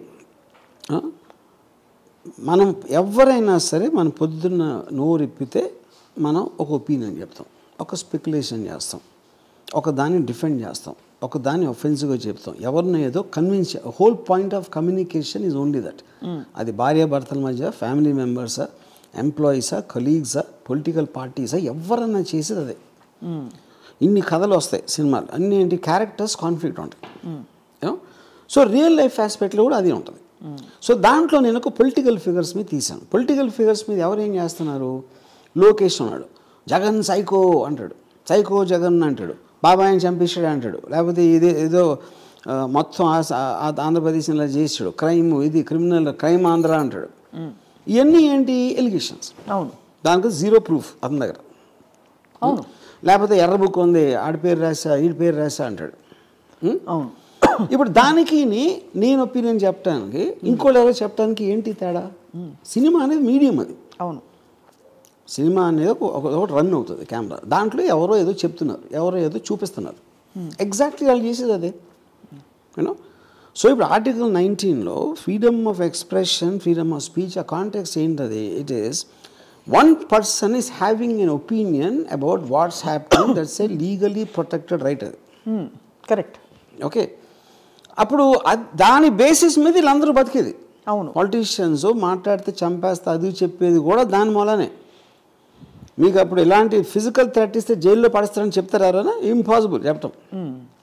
మనం ఎవరైనా సరే మనం పొద్దున్న నోరిప్పితే మనం ఒక ఒపీనియన్ చెప్తాం ఒక స్పెక్యులేషన్ చేస్తాం ఒక దాన్ని డిఫెండ్ చేస్తాం ఒక దాన్ని ఒఫెన్సివ్గా చెప్తాం ఎవరినో ఏదో convince whole point of communication is only that అది భార్యాభర్తల మధ్య ఫ్యామిలీ మెంబర్సా ఎంప్లాయీసా కలీగ్సా పొలిటికల్ పార్టీసా ఎవరన్నా చేసేది అదే ఇన్ని కథలు వస్తాయి సినిమాలు అన్ని ఏంటి క్యారెక్టర్స్ కాన్ఫ్లిక్ట్ ఉంటాయి సో రియల్ లైఫ్ ఆస్పెక్ట్లో కూడా అది ఉంటుంది సో దాంట్లో నేను ఒక పొలిటికల్ ఫిగర్స్ మీద తీశాను పొలిటికల్ ఫిగర్స్ మీద ఎవరు ఏం చేస్తున్నారు లోకేష్ ఉన్నాడు జగన్ సైకో అంటాడు సైకో జగన్ అంటాడు బాబాయిని చంపేశాడు అంటాడు లేకపోతే ఇదే ఏదో ఆ, మొత్తం ఆ- ఆ- ఆంధ్రప్రదేశ్ ఇలా చేసాడు క్రైమ్ ఇది క్రిమినల్ క్రైమ్ ఆంధ్ర అంటాడు ఇవన్నీ ఏంటి ఎలిగేషన్స్ అవును దానికి జీరో ప్రూఫ్ అతని దగ్గర అవును లేకపోతే ఎర్ర బుక్ ఉంది ఆడి పేరు రాసా ఈడి పేరు రాసా అంటాడు ఉం? అవును ఇప్పుడు దానికి నీ- నేను ఒపీనియన్ చెప్పడానికి ఇంకోళ్ళు ఎవరో చెప్పడానికి ఏంటి తేడా సినిమా అనేది మీడియం అది అవును సినిమా అనేది ఒక ఒక- ఒకటి రన్ అవుతుంది కెమెరా దాంట్లో ఎవరో ఏదో చెప్తున్నారు ఎవరో ఏదో చూపిస్తున్నారు ఎగ్జాక్ట్లీ వాళ్ళు చేసేది అదే యూనో సో ఇప్పుడు ఆర్టికల్ నైన్టీన్లో freedom of expression freedom of speech ఆ కాంటెక్స్ ఏంటది it is one person is having an opinion about what's happening that's a legally protected right అది కరెక్ట్ ఓకే అప్పుడు అద్- దాని బేసిస్ మీద వీళ్ళందరూ బతికేది అవును పాలిటీషియన్స్ మాట్లాడితే చంపేస్తా అది చెప్పేది కూడా దాని మూలనే మీకు అప్పుడు ఇలాంటి ఫిజికల్ థ్రెట్ ఇస్తే జైల్లో పడతారని చెప్తారా ఇంపాసిబుల్ చెప్పటం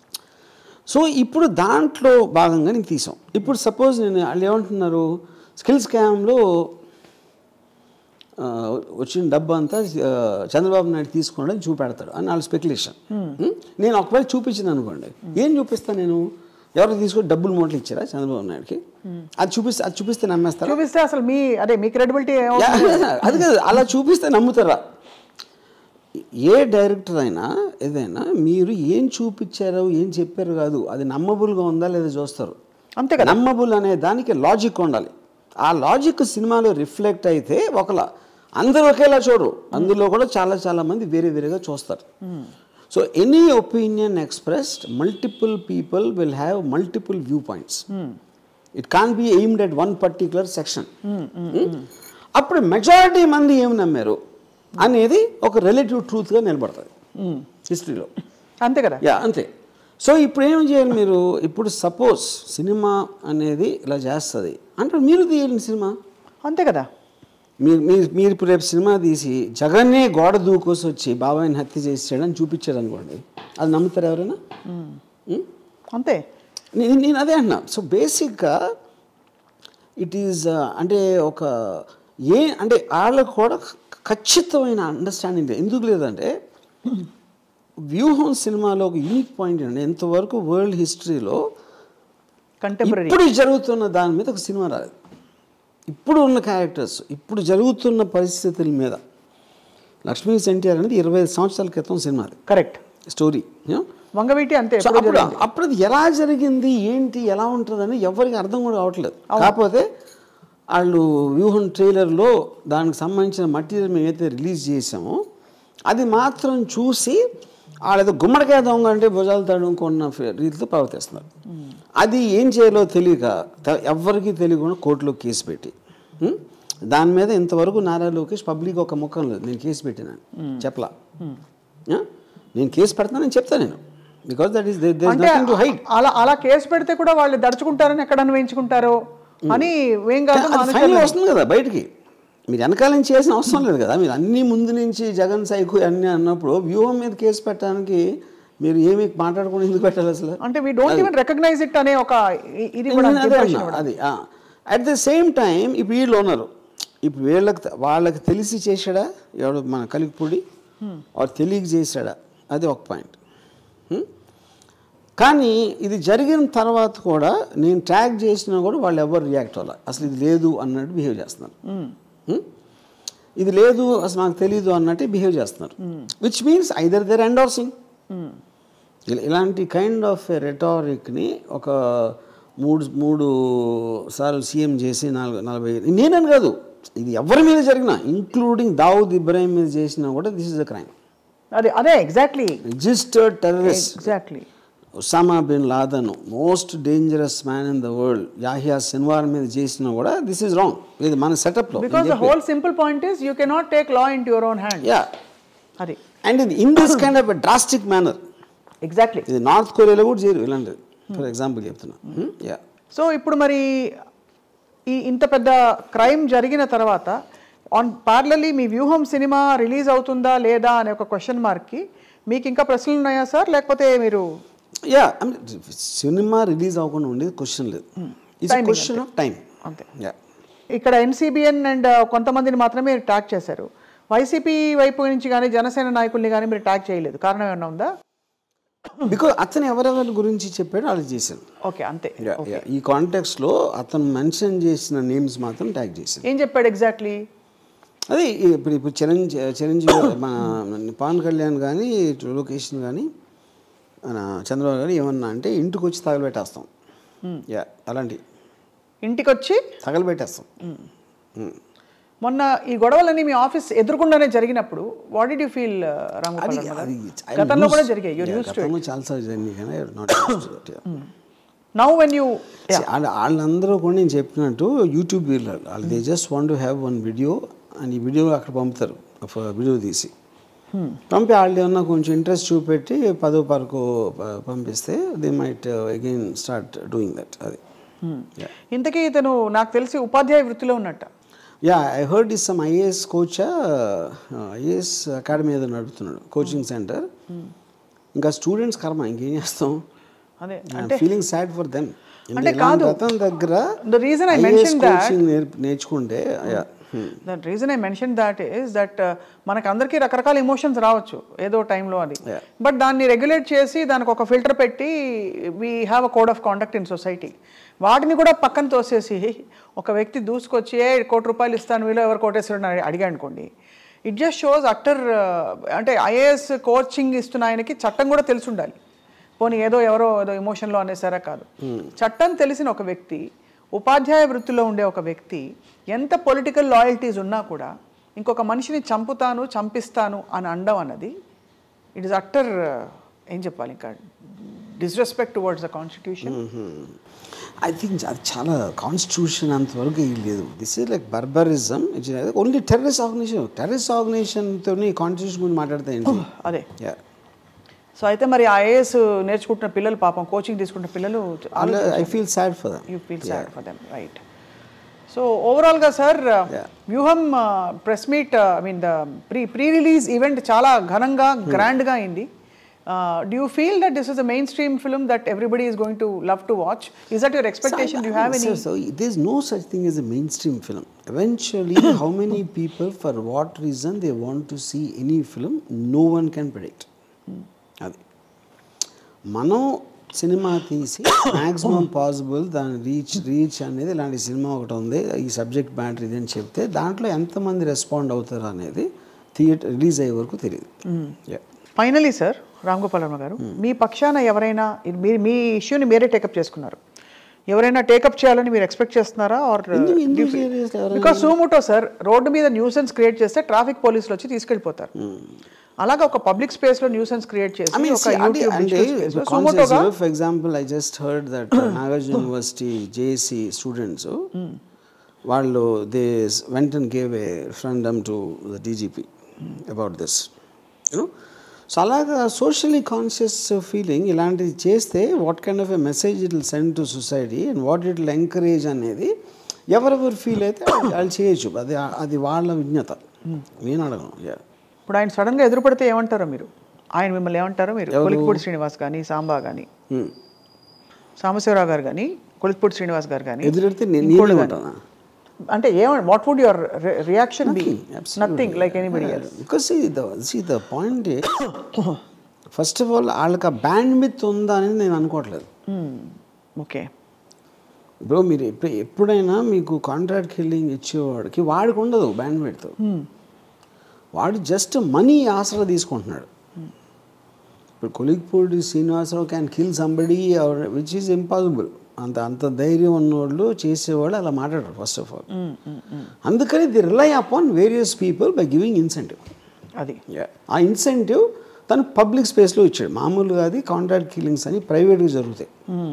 సో ఇప్పుడు దాంట్లో భాగంగా నేను తీసాం ఇప్పుడు సపోజ్ నేను వాళ్ళు ఏమంటున్నారు స్కిల్స్ క్యాంప్లో వచ్చిన డబ్బు అంతా ఆ, చంద్రబాబు నాయుడు తీసుకున్నాడు అని చూపెడతాడు అని వాళ్ళ స్పెక్యులేషన్ నేను ఒకవేళ చూపించింది అనుకోండి ఏం చూపిస్తాను నేను ఎవరికి తీసుకొని డబ్బులు మూటలు ఇచ్చారా చంద్రబాబు నాయుడుకి అది చూపిస్తే అది చూపిస్తే నమ్మేస్తారా చూపిస్తే అసలు మీ అదే మీ క్రెడిబిలిటీ యా, అది కాదు అలా చూపిస్తే నమ్ముతారా ఏ డైరెక్టర్ అయినా ఏదైనా మీరు ఏం చూపించారో ఏం చెప్పారు కాదు అది నమ్మబుల్గా ఉందా లేదా చూస్తారు అంతే కదా నమ్మబుల్ అనే దానికి లాజిక్ ఉండాలి ఆ లాజిక్ సినిమాలో రిఫ్లెక్ట్ అయితే ఒకలా అందరూ ఒకేలా చూడరు అందులో కూడా చాలా చాలా మంది వేరే వేరేగా చూస్తారు so any opinion expressed multiple people will have multiple view points it can be aimed at one particular section అప్పుడు మెజారిటీ మంది ఏం నమ్మారు అనేది ఒక రిలేటివ్ ట్రూత్గా నిలబడుతుంది హిస్టరీలో అంతే కదా యా అంతే సో ఇప్పుడు ఏం చేయాలి మీరు ఇప్పుడు సపోజ్ సినిమా అనేది ఇలా చేస్తుంది అంటే మీరు తీయండి సినిమా అంతే కదా మీరు మీరు మీరు ఇప్పుడు రేపు సినిమా తీసి జగన్నే గోడ దూకోసి వచ్చి బాబాయిని హత్య చేసాడని చూపించాడు అనుకోండి అది నమ్ముతారు ఎవరైనా ఉం? అంతే నేను నేను అదే అంటున్నా సో బేసిక్గా ఇట్ ఈజ్ అంటే ఒక ఏ అంటే వాళ్ళకు కూడా ఖచ్చితమైన అండర్స్టాండింగ్ లేదు ఎందుకు లేదంటే వ్యూహం సినిమాలో ఒక యూనిక్ పాయింట్ అండి ఎంతవరకు వరల్డ్ హిస్టరీలో కంటెంపరీ ఇప్పుడు జరుగుతున్న దాని మీద ఒక సినిమా రాలేదు ఇప్పుడు ఉన్న క్యారెక్టర్స్ ఇప్పుడు జరుగుతున్న పరిస్థితుల మీద లక్ష్మీ ఎన్టీఆర్ అనేది ఇరవై ఐదు సంవత్సరాల క్రితం సినిమా అది కరెక్ట్ స్టోరీ వంగవీటి అంతే సో ఎప్పుడో అప్పుడు జరిగింది. అప్పుడు అది ఎలా జరిగింది ఏంటి ఎలా ఉంటుందని ఎవరికి అర్థం కూడా అవట్లేదు కాకపోతే వాళ్ళు వ్యూహం ట్రైలర్లో దానికి సంబంధించిన మటీరియల్ మేము అయితే రిలీజ్ చేసామో అది మాత్రం చూసి వాళ్ళేదో గుమ్మడికాయ దొంగ అంటే భుజాలు తడుముకున్న ఫే- రీతిలో ప్రవర్తిస్తున్నారు అది ఏం చేయాలో తెలియక త- ఎవ్వరికీ తెలియకుండా కోర్టులో కేసు పెట్టి ఉం? దాని మీద ఇంతవరకు నారా లోకేష్ పబ్లిక్ ఒక ముఖం లేదు నేను కేసు పెట్టినాను చెప్పలా ఆ? నేను కేసు పెడతానని చెప్తా నేను బికాస్ దట్ ఈస్ అంటే నథింగ్ టు హైడ్ అలా అలా కేసు పెడితే కూడా వాళ్ళు దడుచుకుంటారని ఎక్కడ వేయించుకుంటారో అని ఏం కాదు మా అది ఫైనల్ వస్తుంది కదా బయటికి మీరు వెనకాల నుంచి చేసిన అవసరం లేదు కదా మీరు అన్ని ముందు నుంచి జగన్ సైకు అన్నీ అన్నప్పుడు వ్యూహం మీద కేసు పెట్టడానికి మీరు ఏమి మాట్లాడకుండా ఎందుకు పెట్టాలి అసలు అంటే we don't even recognise it అనే ఒక ఇ- ఇది కూడా నేను అదే impression అన్నా, అది అట్ ద సేమ్ టైం ఇప్పుడు వీళ్ళు ఉన్నారు ఇప్పుడు వీళ్ళకి తె- వాళ్ళకి తెలిసి చేశాడా ఎవడు మన కలిగిపూడి వాడు తెలియక చేశాడా అది ఒక పాయింట్ కానీ ఇది జరిగిన తర్వాత కూడా నేను ట్రాక్ చేసినా కూడా వాళ్ళు ఎవరు రియాక్ట్ అవ్వాలి అసలు ఇది లేదు అన్నట్టు బిహేవ్ చేస్తున్నారు Hmm? ఇది లేదు అసలు నాకు తెలియదు అన్నట్టు బిహేవ్ చేస్తున్నారు which means either they're endorsing ఇలా- ఇలాంటి కైండ్ ఆఫ్ రెటారిక్ని ఒక మూడు మూడు సార్లు సీఎం చేసి నాలుగు నలభై నేనని కాదు ఇది ఎవరి మీద జరిగినా ఇంక్లూడింగ్ దావుద్ ఇబ్రాహిం మీద చేసినా కూడా దిస్ ఇస్ అ క్రైమ్ అదే అదే exactly registered terrorist exactly Osama bin Laden most dangerous man in the world Yahya Sinwar మీద చేసినా కూడా దిస్ ఇస్ రాంగ్ ఇది మన సెటప్లో because the whole simple point is you cannot take law in your own hand yeah అది and ఇది in this kind of drastic manner exactly ఇది north కొరియాలో కూడా చేయరు ఇలాంటిది ఫర్ ఎగ్జాంపుల్ చెప్తున్నా యా సో ఇప్పుడు మరి ఈ ఇంత పెద్ద క్రైమ్ జరిగిన తర్వాత ఆన్ పార్లర్లీ మీ వ్యూహం సినిమా రిలీజ్ అవుతుందా లేదా అనే ఒక క్వశ్చన్ మార్క్కి మీకు ఇంకా ప్రశ్నలు ఉన్నాయా సార్ లేకపోతే మీరు యా సినిమా రిలీజ్ అవ్వకుండా ఉండేది క్వశ్చన్ లేదు it's Timing question of time అంతే యా ఇక్కడ ఎన్సీబీఎన్ అండ్ కొంతమందిని మాత్రమే ట్యాగ్ చేశారు వైసీపీ వైపు నుంచి కానీ జనసేన నాయకుల్ని కానీ మీరు ట్యాగ్ చేయలేదు కారణం ఏమన్నా ఉందా బికాజ్ అతను ఎవరెవరి గురించి చెప్పాడో వాళ్ళు చేశాను ఓకే అంతే Yeah, yeah. ఈ కాంటెక్స్లో అతను మెన్షన్ చేసిన నేమ్స్ మాత్రం ట్యాగ్ చేశాను ఏం చెప్పాడు ఎగ్జాక్ట్లీ అదే ఇప్పుడు ఇప్పుడు చిరంజీవి చిరంజీవి మన పవన్ కళ్యాణ్ కానీ ఇటు లోకేష్ కానీ మన చంద్రబాబు గారు ఏమన్నా అంటే ఇంటికి వచ్చి తగలబెట్టేస్తాం యా అలాంటి ఇంటికి వచ్చి తగలబెట్టేస్తాం Mm. మొన్న ఈ గొడవలన్నీ మీ ఆఫీస్ ఎదురుకుండానే జరిగినప్పుడు what did you feel Ramgopal అది వర్మ గారు? అది I'm గతంలో కూడా used- జరిగాయి యూర్ Yeah, యూస్ టు గతంలో చాలాసార్లు జరిగింది కానీ నాట్ నౌ వెన్ యూ వాళ్ళ వాళ్ళందరూ కూడా నేను చెప్పినట్టు యూట్యూబ్ వీళ్ళరు వాళ్ళు they just want to have one video and ఈ వీడియో అక్కడ పంపుతారు ఒక వీడియో తీసి పంపి వాళ్ళు ఏమన్నా కొంచెం ఇంట్రెస్ట్ చూపెట్టి పదో పరకు ప- పంపిస్తే they might again start doing that అది ఇంతకీ ఇతను నాకు తెలిసి ఉపాధ్యాయ వృత్తిలో ఉన్నట్ట yeah I heard is some IAS coach IAS academy ఏదో నడుపుతున్నాడు కోచింగ్ సెంటర్ ఇంకా స్టూడెంట్స్ కర్మ ఇంకేం చేస్తాం అదే ఫీలింగ్ సాడ్ ఫర్ దెమ్ అంటే కాదు. అతని దగ్గర The reason I IAS mentioned that- coaching నేర్ప- నేర్చుకుంటే yeah. Hmm. The reason I mention that is that మనకు అందరికీ రకరకాల ఎమోషన్స్ రావచ్చు ఏదో టైంలో అది Yeah. బట్ దాన్ని రెగ్యులేట్ చేసి దానికి ఒక ఫిల్టర్ పెట్టి we have a code of conduct in society వాటిని కూడా పక్కన తోసేసి ఒక వ్యక్తి దూసుకొచ్చి "ఏ, కోటి రూపాయలు ఇస్తాను వీళ్ళు ఎవరు కోటేశ్వరుడు అని అడిగా అనుకోండి ఇట్ జస్ట్ షోస్ అట్టర్ అంటే ఐఏఎస్ కోచింగ్ ఇస్తున్న ఆయనకి చట్టం కూడా తెలిసి ఉండాలి పోనీ ఏదో ఎవరో ఏదో ఎమోషన్లో అనేసారా కాదు చట్టం తెలిసిన ఒక వ్యక్తి ఉపాధ్యాయ వృత్తిలో ఉండే ఒక వ్యక్తి ఎంత పొలిటికల్ లాయల్టీస్ ఉన్నా కూడా ఇంకొక మనిషిని చంపుతాను చంపిస్తాను అని అండం అన్నది ఇట్ ఇస్ అట్టర్ ఏం చెప్పాలి ఇంకా disrespect towards the constitution I think అది చాలా కాన్స్టిట్యూషన్ అంతవరకు ఏం లేదు this is like barbarism only terrorist organisation terrorist ఆర్గనైజేషన్తో కాన్స్టిట్యూషన్ గురించి మాట్లాడితే ఏంటి అదే Yeah. సో అయితే మరి ఐఏఎస్ నేర్చుకుంటున్న పిల్లలు పాపం కోచింగ్ తీసుకుంటున్న పిల్లలు I feel sad for them you feel sad for them right so ఓవరాల్గా sir Vyooham press meet I mean the pre pre release event చాలా ఘనంగా గ్రాండ్గా అయింది do you feel that this is the main stream film that everybody is going to love to watch is that your expectation you have any So, so there's no such thing as a mainstream film. Eventually, how many people, for what reason, they want to see any film, no one can predict. అది మనం cinema తీసి maximum possible దాని reach reach అనేది ఇలాంటి cinema ఒకటి ఉంది ఈ subject matter ఇది అని చెప్తే దాంట్లో ఎంతమంది రెస్పాండ్ అవుతారు అనేది థియేటర్ రిలీజ్ అయ్యే వరకు తెలియదు Yeah. Finally sir Ram Gopal Varma గారు మీ పక్షాన ఎవరైనా ఇది మీ మీ ఇష్యూని మీరే టేకప్ చేసుకున్నారు ఎవరైనా టేకప్ చేయాలని మీరు ఎక్స్పెక్ట్ చేస్తున్నారా ఆర్ ఎందుకు- ఎందుకు serious ఎవరైనా? బికాస్ సూమోటో సార్ రోడ్డు మీద న్యూసెన్స్ క్రియేట్ చేస్తే ట్రాఫిక్ పోలీసులు వచ్చి తీసుకెళ్ళిపోతారు అలాగా ఒక పబ్లిక్ స్పేస్ లో న్యూసెన్స్ క్రియేట్ చేసి I mean, ఒక see, అంటే YouTube అంటే digital space లో ఇప్పుడు సుమోటోగా concepts, for example, I just heard that uh, Nagarjuna University JC students, వాళ్ళు they went and gave a referendum to the DGP about this. You know? So అలాగా socially conscious feeling ఇలాంటిది చేస్తే what kind of a message it will send to society and what it will encourage అనేది ఎవరెవరు feel అయితే వాళ్ళు చేయొచ్చు అది అది వాళ్ళ విజ్ఞత నేను అడగను Yeah. ఇప్పుడు ఆయన సడన్ గా ఎదురుపడితే ఏమంటారో మీరు ఆయన మిమ్మల్ని ఏమంటారో మీరు కొలిక్పూడి శ్రీనివాస్ కానీ సాంబా కానీ Hmm. సాంబశివరావు గారు కానీ కొలిక్పూడి శ్రీనివాస్ గారు కానీ ఎదురెడితే నేను ఇంకోళ్ళు నేనేమంటానా? అంటే ఏమంటే what would your reaction be nothing like anybody else because see the see the point is first of all వాళ్ళకి ఆ బ్యాండ్ మిత్ ఉందా అనేది నేను అనుకోవట్లేదు ఓకే బ్రో మీరు ఎప్పుడు ఎప్పుడైనా మీకు కాంట్రాక్ట్ కిల్లింగ్ ఇచ్చేవాడికి వాడికి ఉండదు బ్యాండ్ మిత్ వాడు జస్ట్ మనీ ఆసరా తీసుకుంటున్నాడు ఇప్పుడు Kolikapudi Srinivasarao can kill somebody which is impossible అంత అంత ధైర్యం ఉన్నవాళ్ళు చేసేవాళ్ళు అలా మాట్లాడరు ఫస్ట్ ఆఫ్ ఆల్ అందుకని the rely upon various people by giving incentive అది ఆ ఇన్సెంటివ్ తను పబ్లిక్ స్పేస్లో ఇచ్చాడు మామూలుగా అది కాంట్రాక్ట్ కిల్లింగ్స్ అని ప్రైవేట్గా జరుగుతాయి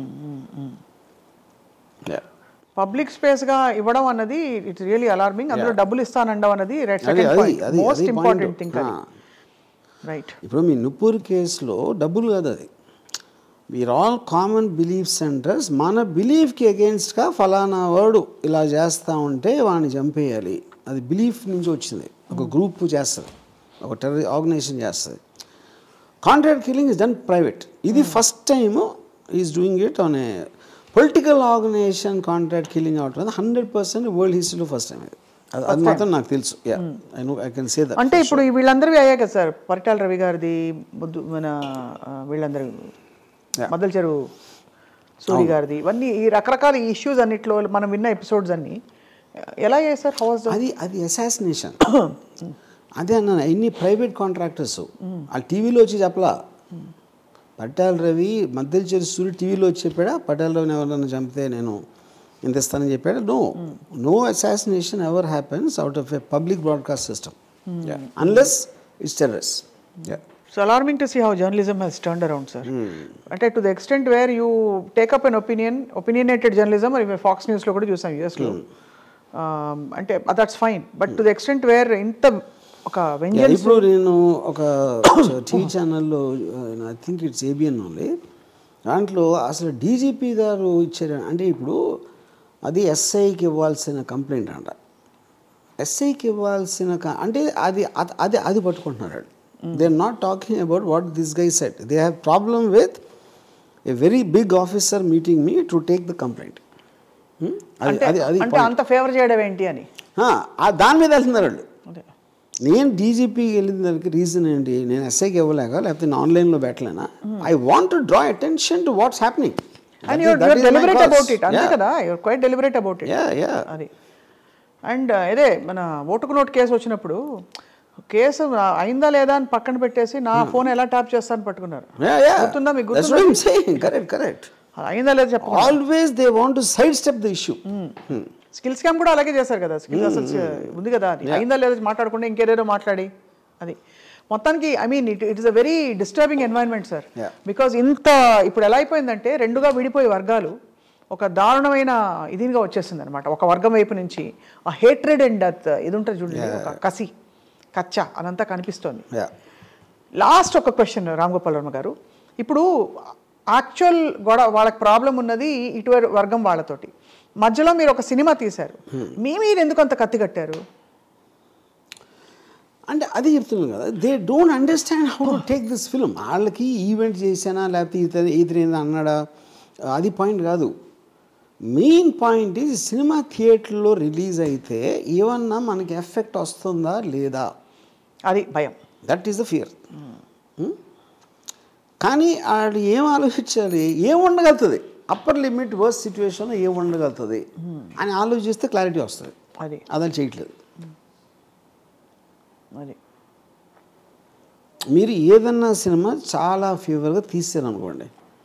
Yeah. పబ్లిక్ స్పేస్ గా ఇవ్వడం అన్నది ఇట్స్ రియలీ అలార్మింగ్ అందులో డబ్బులు ఇస్తానండం అన్నది రైట్ అది సెకండ్ అది పాయింట్ అది మోస్ట్ అది ఇంపార్టెంట్ point. థింగ్ ఆ. రైట్ ఇప్పుడు మీ నుప్పూరు కేసులో డబ్బులు కాదు అది we are all common belief centres మన బిలీఫ్కి అగేన్స్ట్గా ఫలానా వాడు ఇలా చేస్తూ ఉంటే వాడిని చంపేయాలి అది బిలీఫ్ నుంచి వచ్చింది ఒక గ్రూప్ చేస్తుంది ఒక టెర్ర ఆర్గనైజేషన్ చేస్తుంది contract killing is done private ఇది first time is doing it on a political organisation contract killing అవటం హండ్రెడ్ పర్సెంట్ వరల్డ్ హిస్టరీలో ఫస్ట్ టైం ఇది అది అది మాత్రం నాకు తెలుసు I no I can say that అంటే ఇప్పుడు ఈ వీళ్ళందరివి అయ్యాయి కదా సార్ పరిటాల రవి గారిది బుద్ధు మన ఆ, వీళ్ళందరూ మద్దల చెరువు సూరి గారిది ఇవన్నీ ఈ రకరకాల ఇష్యూస్ అన్నిట్లో మనం విన్న ఎపిసోడ్స్ అన్ని ఎలా అయ్యాయి సార్ హౌస్ అది అది అసాసినేషన్ అదే అన్నాను ఎన్ని ప్రైవేట్ కాంట్రాక్టర్స్ వాళ్ళు టీవీలో వచ్చి చెప్పలా పట్టాల రవి మధ్యలో చేరి సూర్యుడు టీవీలో వచ్చి చెప్పాడా పట్టాల రవిని ఎవరైనా చంపితే నేను ఇంత ఇస్తానని చెప్పాడా no no assassination ever happens out of a public broadcast system unless it's terrorists so alarming to see how journalism has turn around sir అంటే to the extent where you take up an opinion opinionated journalism మరి Fox న్యూస్లో కూడా చూసాం యూఎస్లో అంటే that's fine but to the extent where ఇంత ఒక vengeance ఇప్పుడు నేను ఒక టీవీ ఛానల్లో I think it's ABN only దాంట్లో అసలు డీజీపీ గారు ఇచ్చారు అంటే ఇప్పుడు అది ఎస్ఐకి ఇవ్వాల్సిన కంప్లైంట్ అంట ఎస్ఐకి ఇవ్వాల్సిన క- అంటే అది అది- అది అది పట్టుకుంటున్నారు they are not talking about what this guy said they have problem with a very big officer meeting me to take the complaint అది అంటే అది అది అంటే అంత ఫేవర్ చేయడం ఏంటి అని ఆ, ఆ దాని మీద వెళ్తున్నారు వాళ్ళు అదే నేను డీజీపీకి వెళ్ళిన దానికి రీజన్ ఏంటి నేను ఎస్ఐకి ఇవ్వలేక లేకపోతే నేను ఆన్లైన్లో పెట్టలేనా I want to draw attention to what's happening and your deliberate about it అంతే కదా your quite deliberate about it yeah yeah అది అండ్ ఇదే మన ఓటుకు నోట్ కేసు వచ్చినప్పుడు కేసు అయిందా లేదా అని పక్కన పెట్టేసి నా ఫోన్ ఎలా ట్యాప్ చేస్తాను పట్టుకున్నారు యా యా గుర్తుందా మీకు that's what I'm saying correct correct అది అయిందా లేదా చెప్ప always they want to side step the issue skill scam కూడా అలాగే చేశారు కదా స్కిల్ అసలు ఉంది కదా అది అయిందా లేదా మాట్లాడకుండా ఇంకేదేదో మాట్లాడి అది మొత్తానికి I mean it it is a very disturbing environment sir Yeah. Because ఇంత ఇప్పుడు ఎలా అయిపోయిందంటే రెండుగా విడిపోయే వర్గాలు ఒక దారుణమైన ఇదిగా వచ్చేసింది అనమాట ఒక వర్గం వైపు నుంచి ఆ హేట్రెడ్ అండ్ దట్ ఇది ఉంటుంది చూడండి ఒక కసి కచ్చ అదంతా కనిపిస్తోంది యా లాస్ట్ ఒక క్వశ్చన్ రామ్ గోపాల్ వర్మ గారు ఇప్పుడు యాక్చువల్ గొడవ వాళ్ళకి ప్రాబ్లం ఉన్నది ఇటువైపు వర్గం వాళ్ళతోటి మధ్యలో మీరు ఒక సినిమా తీశారు మీ మీరు ఎందుకు అంత కత్తి కట్టారు అంటే అది చెప్తున్నాను కదా they don't understand how to take this film వాళ్ళకి ఈవెంట్ చేశానా లేకపోతే ఇతను ఇతను అన్నాడా అది పాయింట్ కాదు మెయిన్ పాయింట్ ఈ సినిమా థియేటర్లో రిలీజ్ అయితే ఏమన్నా మనకి ఎఫెక్ట్ వస్తుందా లేదా అది భయం దట్ ఈస్ ద ఫియర్ కానీ ఆడు ఏం ఆలోచించాలి ఏం ఉండగలుగుతుంది అప్పర్ లిమిట్ వర్స్ సిచ్యువేషన్ ఏం ఉండగలుగుతుంది అని ఆలోచిస్తే క్లారిటీ వస్తుంది అది అదని చేయట్లేదు అది మీరు ఏదన్నా సినిమా చాలా ఫేవర్గా తీసారనుకోండి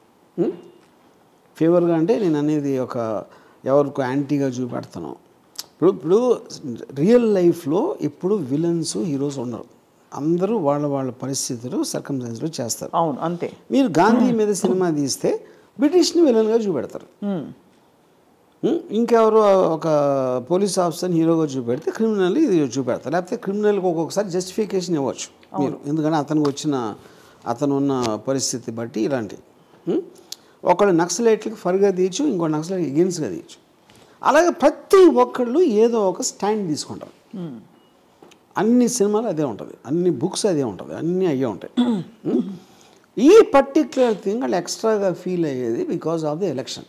ఫేవర్గా అంటే నేను అనేది ఒక ఎవరికి యాంటీగా చూపెడతాను ఇప్పుడు ఇప్పుడు రియల్ లైఫ్లో ఇప్పుడు విలన్స్ హీరోస్ ఉండరు అందరూ వాళ్ళ వాళ్ళ పరిస్థితులు సర్కమ్స్టెన్స్లో చేస్తారు అవును అంతే మీరు గాంధీ మీద సినిమా తీస్తే బ్రిటిష్ని విలన్గా చూపెడతారు Hmm. ఉం? ఇంకెవరో ఒక పోలీస్ ఆఫీసర్ని హీరోగా చూపెడితే క్రిమినల్ ఇది చూపెడతారు లేకపోతే క్రిమినల్కి ఒక్కొక్కసారి జస్టిఫికేషన్ ఇవ్వచ్చు మీరు ఎందుకంటే అతనికి వచ్చిన అతను ఉన్న పరిస్థితి బట్టి ఇలాంటి ఉం? ఒకళ్ళు నక్సలైట్లకి ఫర్గా తీయచ్చు ఇంకో నక్సలైట్ ఎగెన్స్ట్గా తీయచ్చు అలాగే ప్రతి ఒక్కళ్ళు ఏదో ఒక స్టాండ్ తీసుకుంటారు అన్ని సినిమాలు అదే ఉంటుంది అన్ని బుక్స్ అదే ఉంటుంది అన్నీ అయ్యే ఉంటాయి ఉం? ఈ పర్టిక్యులర్ థింగ్ వాళ్ళు ఎక్స్ట్రాగా ఫీల్ అయ్యేది because of the election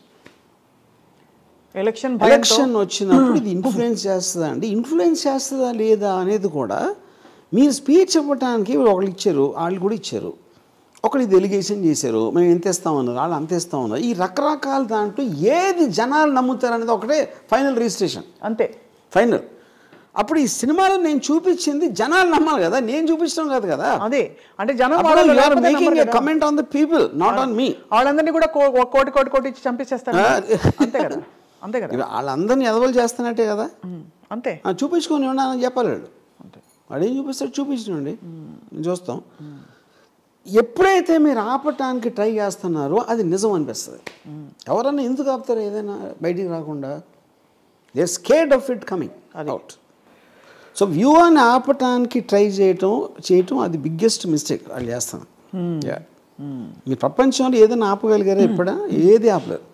election భయంతో ఎలక్షన్ వచ్చినప్పుడు ఇది ఇన్ఫ్లుయెన్స్ చేస్తుందా అండి ఇన్ఫ్లుయెన్స్ చేస్తుందా లేదా అనేది కూడా మీరు స్పీచ్ ఇవ్వడానికి ఒకళ్ళు ఇచ్చారు వాళ్ళు కూడా ఇచ్చారు ఒకళ్ళు ఇది ఎలిగేషన్ చేశారు మేము ఎంత ఇస్తామన్నారు వాళ్ళు అంత ఇస్తామన్నారు ఈ రకరకాల దాంట్లో ఏది జనాలు నమ్ముతారు అనేది ఒకటే ఫైనల్ రిజిస్ట్రేషన్ అంతే ఫైనల్ అప్పుడు ఈ సినిమాలో నేను చూపించింది జనాలు నమ్మాలి కదా నేను చూపించడం కాదు కదా అదే అంటే జనం వాళ్ళు లేకపోతే మేకింగ్ నమ్మరు ఏ కదా. Comment on the people not on me వాళ్ళందరినీ కూడా కో- ఒక కోటి కోటి కోటి ఇచ్చి చంపేసేస్తారు అంతే కదా అంతే కదా వాళ్ళందరినీ ఎదవలు చేస్తున్నట్టే కదా ఉమ్, అంతే ఆ, చూపించుకొని ఉన్నా అని చెప్పాలి వాడు అంతే వాడు ఏం చూపిస్తాడు చూపించండి నేను చూస్తాం ఎప్పుడైతే మీరు ఆపటానికి ట్రై చేస్తున్నారో అది నిజం అనిపిస్తుంది ఎవరన్నా ఎందుకు ఆపుతారు ఏదైనా బయటికి రాకుండా they scared of it coming out so వ్యూవాన్ని ఆపటానికి ట్రై చేయటం చేయటం అది బిగ్గెస్ట్ మిస్టేక్ వాళ్ళు చేస్తాను Yeah. మీ ప్రపంచంలో ఏదైనా ఆపగలిగారా ఎప్పుడా ఏది ఆపలేరు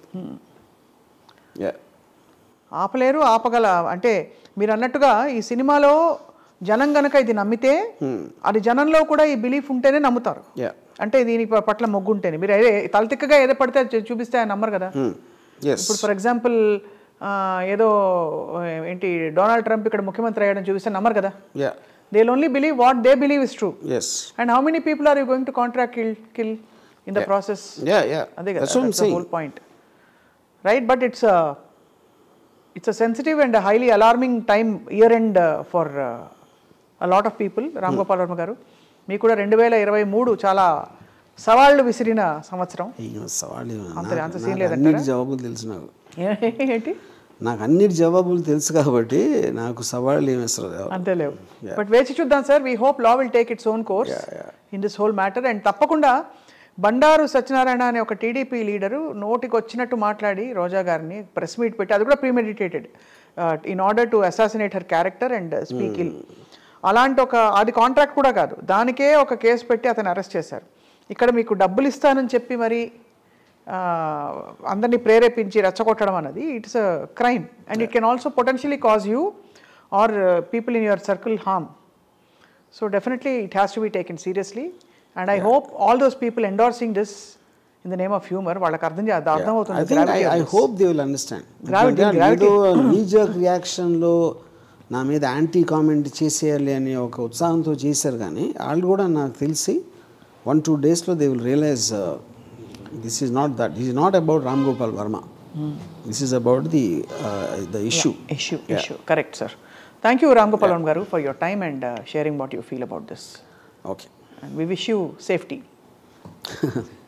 Yeah. ఆపలేరు ఆపగల అంటే మీరు అన్నట్టుగా ఈ సినిమాలో జనం గనక ఇది నమ్మితే అది జనంలో కూడా ఈ బిలీఫ్ ఉంటేనే నమ్ముతారు Yeah. అంటే దీని ప- పట్ల మొగ్గు ఉంటేనే మీరు అదే తలతిక్కగా ఏదో పడితే అది చూ- చూపిస్తే ఆయన నమ్మరు కదా Hmm. Yes. ఇప్పుడు ఫర్ ఎగ్జాంపుల్ ఏదో ఆ, ఏంటి డొనాల్డ్ ట్రంప్ ఇక్కడ ముఖ్యమంత్రి అయ్యాడని చూపిస్తే నమ్మరు కదా Yeah. They only believe what they believe is true Yes. And how many people are you going to contract kill kill in the process Yeah, yeah. అదే That's what I'm కదా saying. Whole point right but it's it's a sensitive and highly alarming time year end for a lot of people Ram Gopal Varma గారు మీకు కూడా రెండు వేల ఇరవై మూడు చాలా సవాళ్ళు విసిరిన సంవత్సరం అయ్యో సవాళ్ళు ఏమన్నా? అంతే, అంత నాకు- scene నాకు లేదంటారా? అన్నిటి జవాబులు తెలుసు నాకు ఏంటి నాకు అన్నిటి జవాబులు తెలుసు కాబట్టి నాకు సవాళ్ళు ఏమి ఇస్తారు అంతే లేవు బట్ వేచి చూద్దాం sir we hope law will take its own course in this whole matter and తప్పకుండా బండారు సత్యనారాయణ అనే ఒక టీడీపీ లీడరు నోటికి వచ్చినట్టు మాట్లాడి రోజా గారిని ప్రెస్ మీట్ పెట్టి అది కూడా premeditated in order to assassinate her character and speak ill అలాంటి ఒక అది కాంట్రాక్ట్ కూడా కాదు దానికే ఒక కేసు పెట్టి అతను అరెస్ట్ చేశారు ఇక్కడ మీకు డబ్బులు ఇస్తానని చెప్పి మరి ఆ, అందరినీ ప్రేరేపించి రెచ్చగొట్టడం అన్నది it's a crime and it can also potentially cause you or people in your circle harm so definitely it has to be taken seriously and I hope all those people endorsing this in the name of humour వాళ్ళకి అర్థం చే- అది I అర్థమవుతుంది think I gravity of I this. Hope they will understand Gravity, gravity. ఏదో నీజర్ రియాక్షన్లో నా మీద anti comment చేసేయాలి అనే ఒక ఉత్సాహంతో చేశారు కానీ వాళ్ళు కూడా నాకు తెలిసి వన్ టూ డేస్లో they will realise this is not that this is not about Ram Gopal Varma this is about the the issue issue issue correct sir thank you Ram Gopal గారు for your time and sharing what you feel about this okay and we wish you safety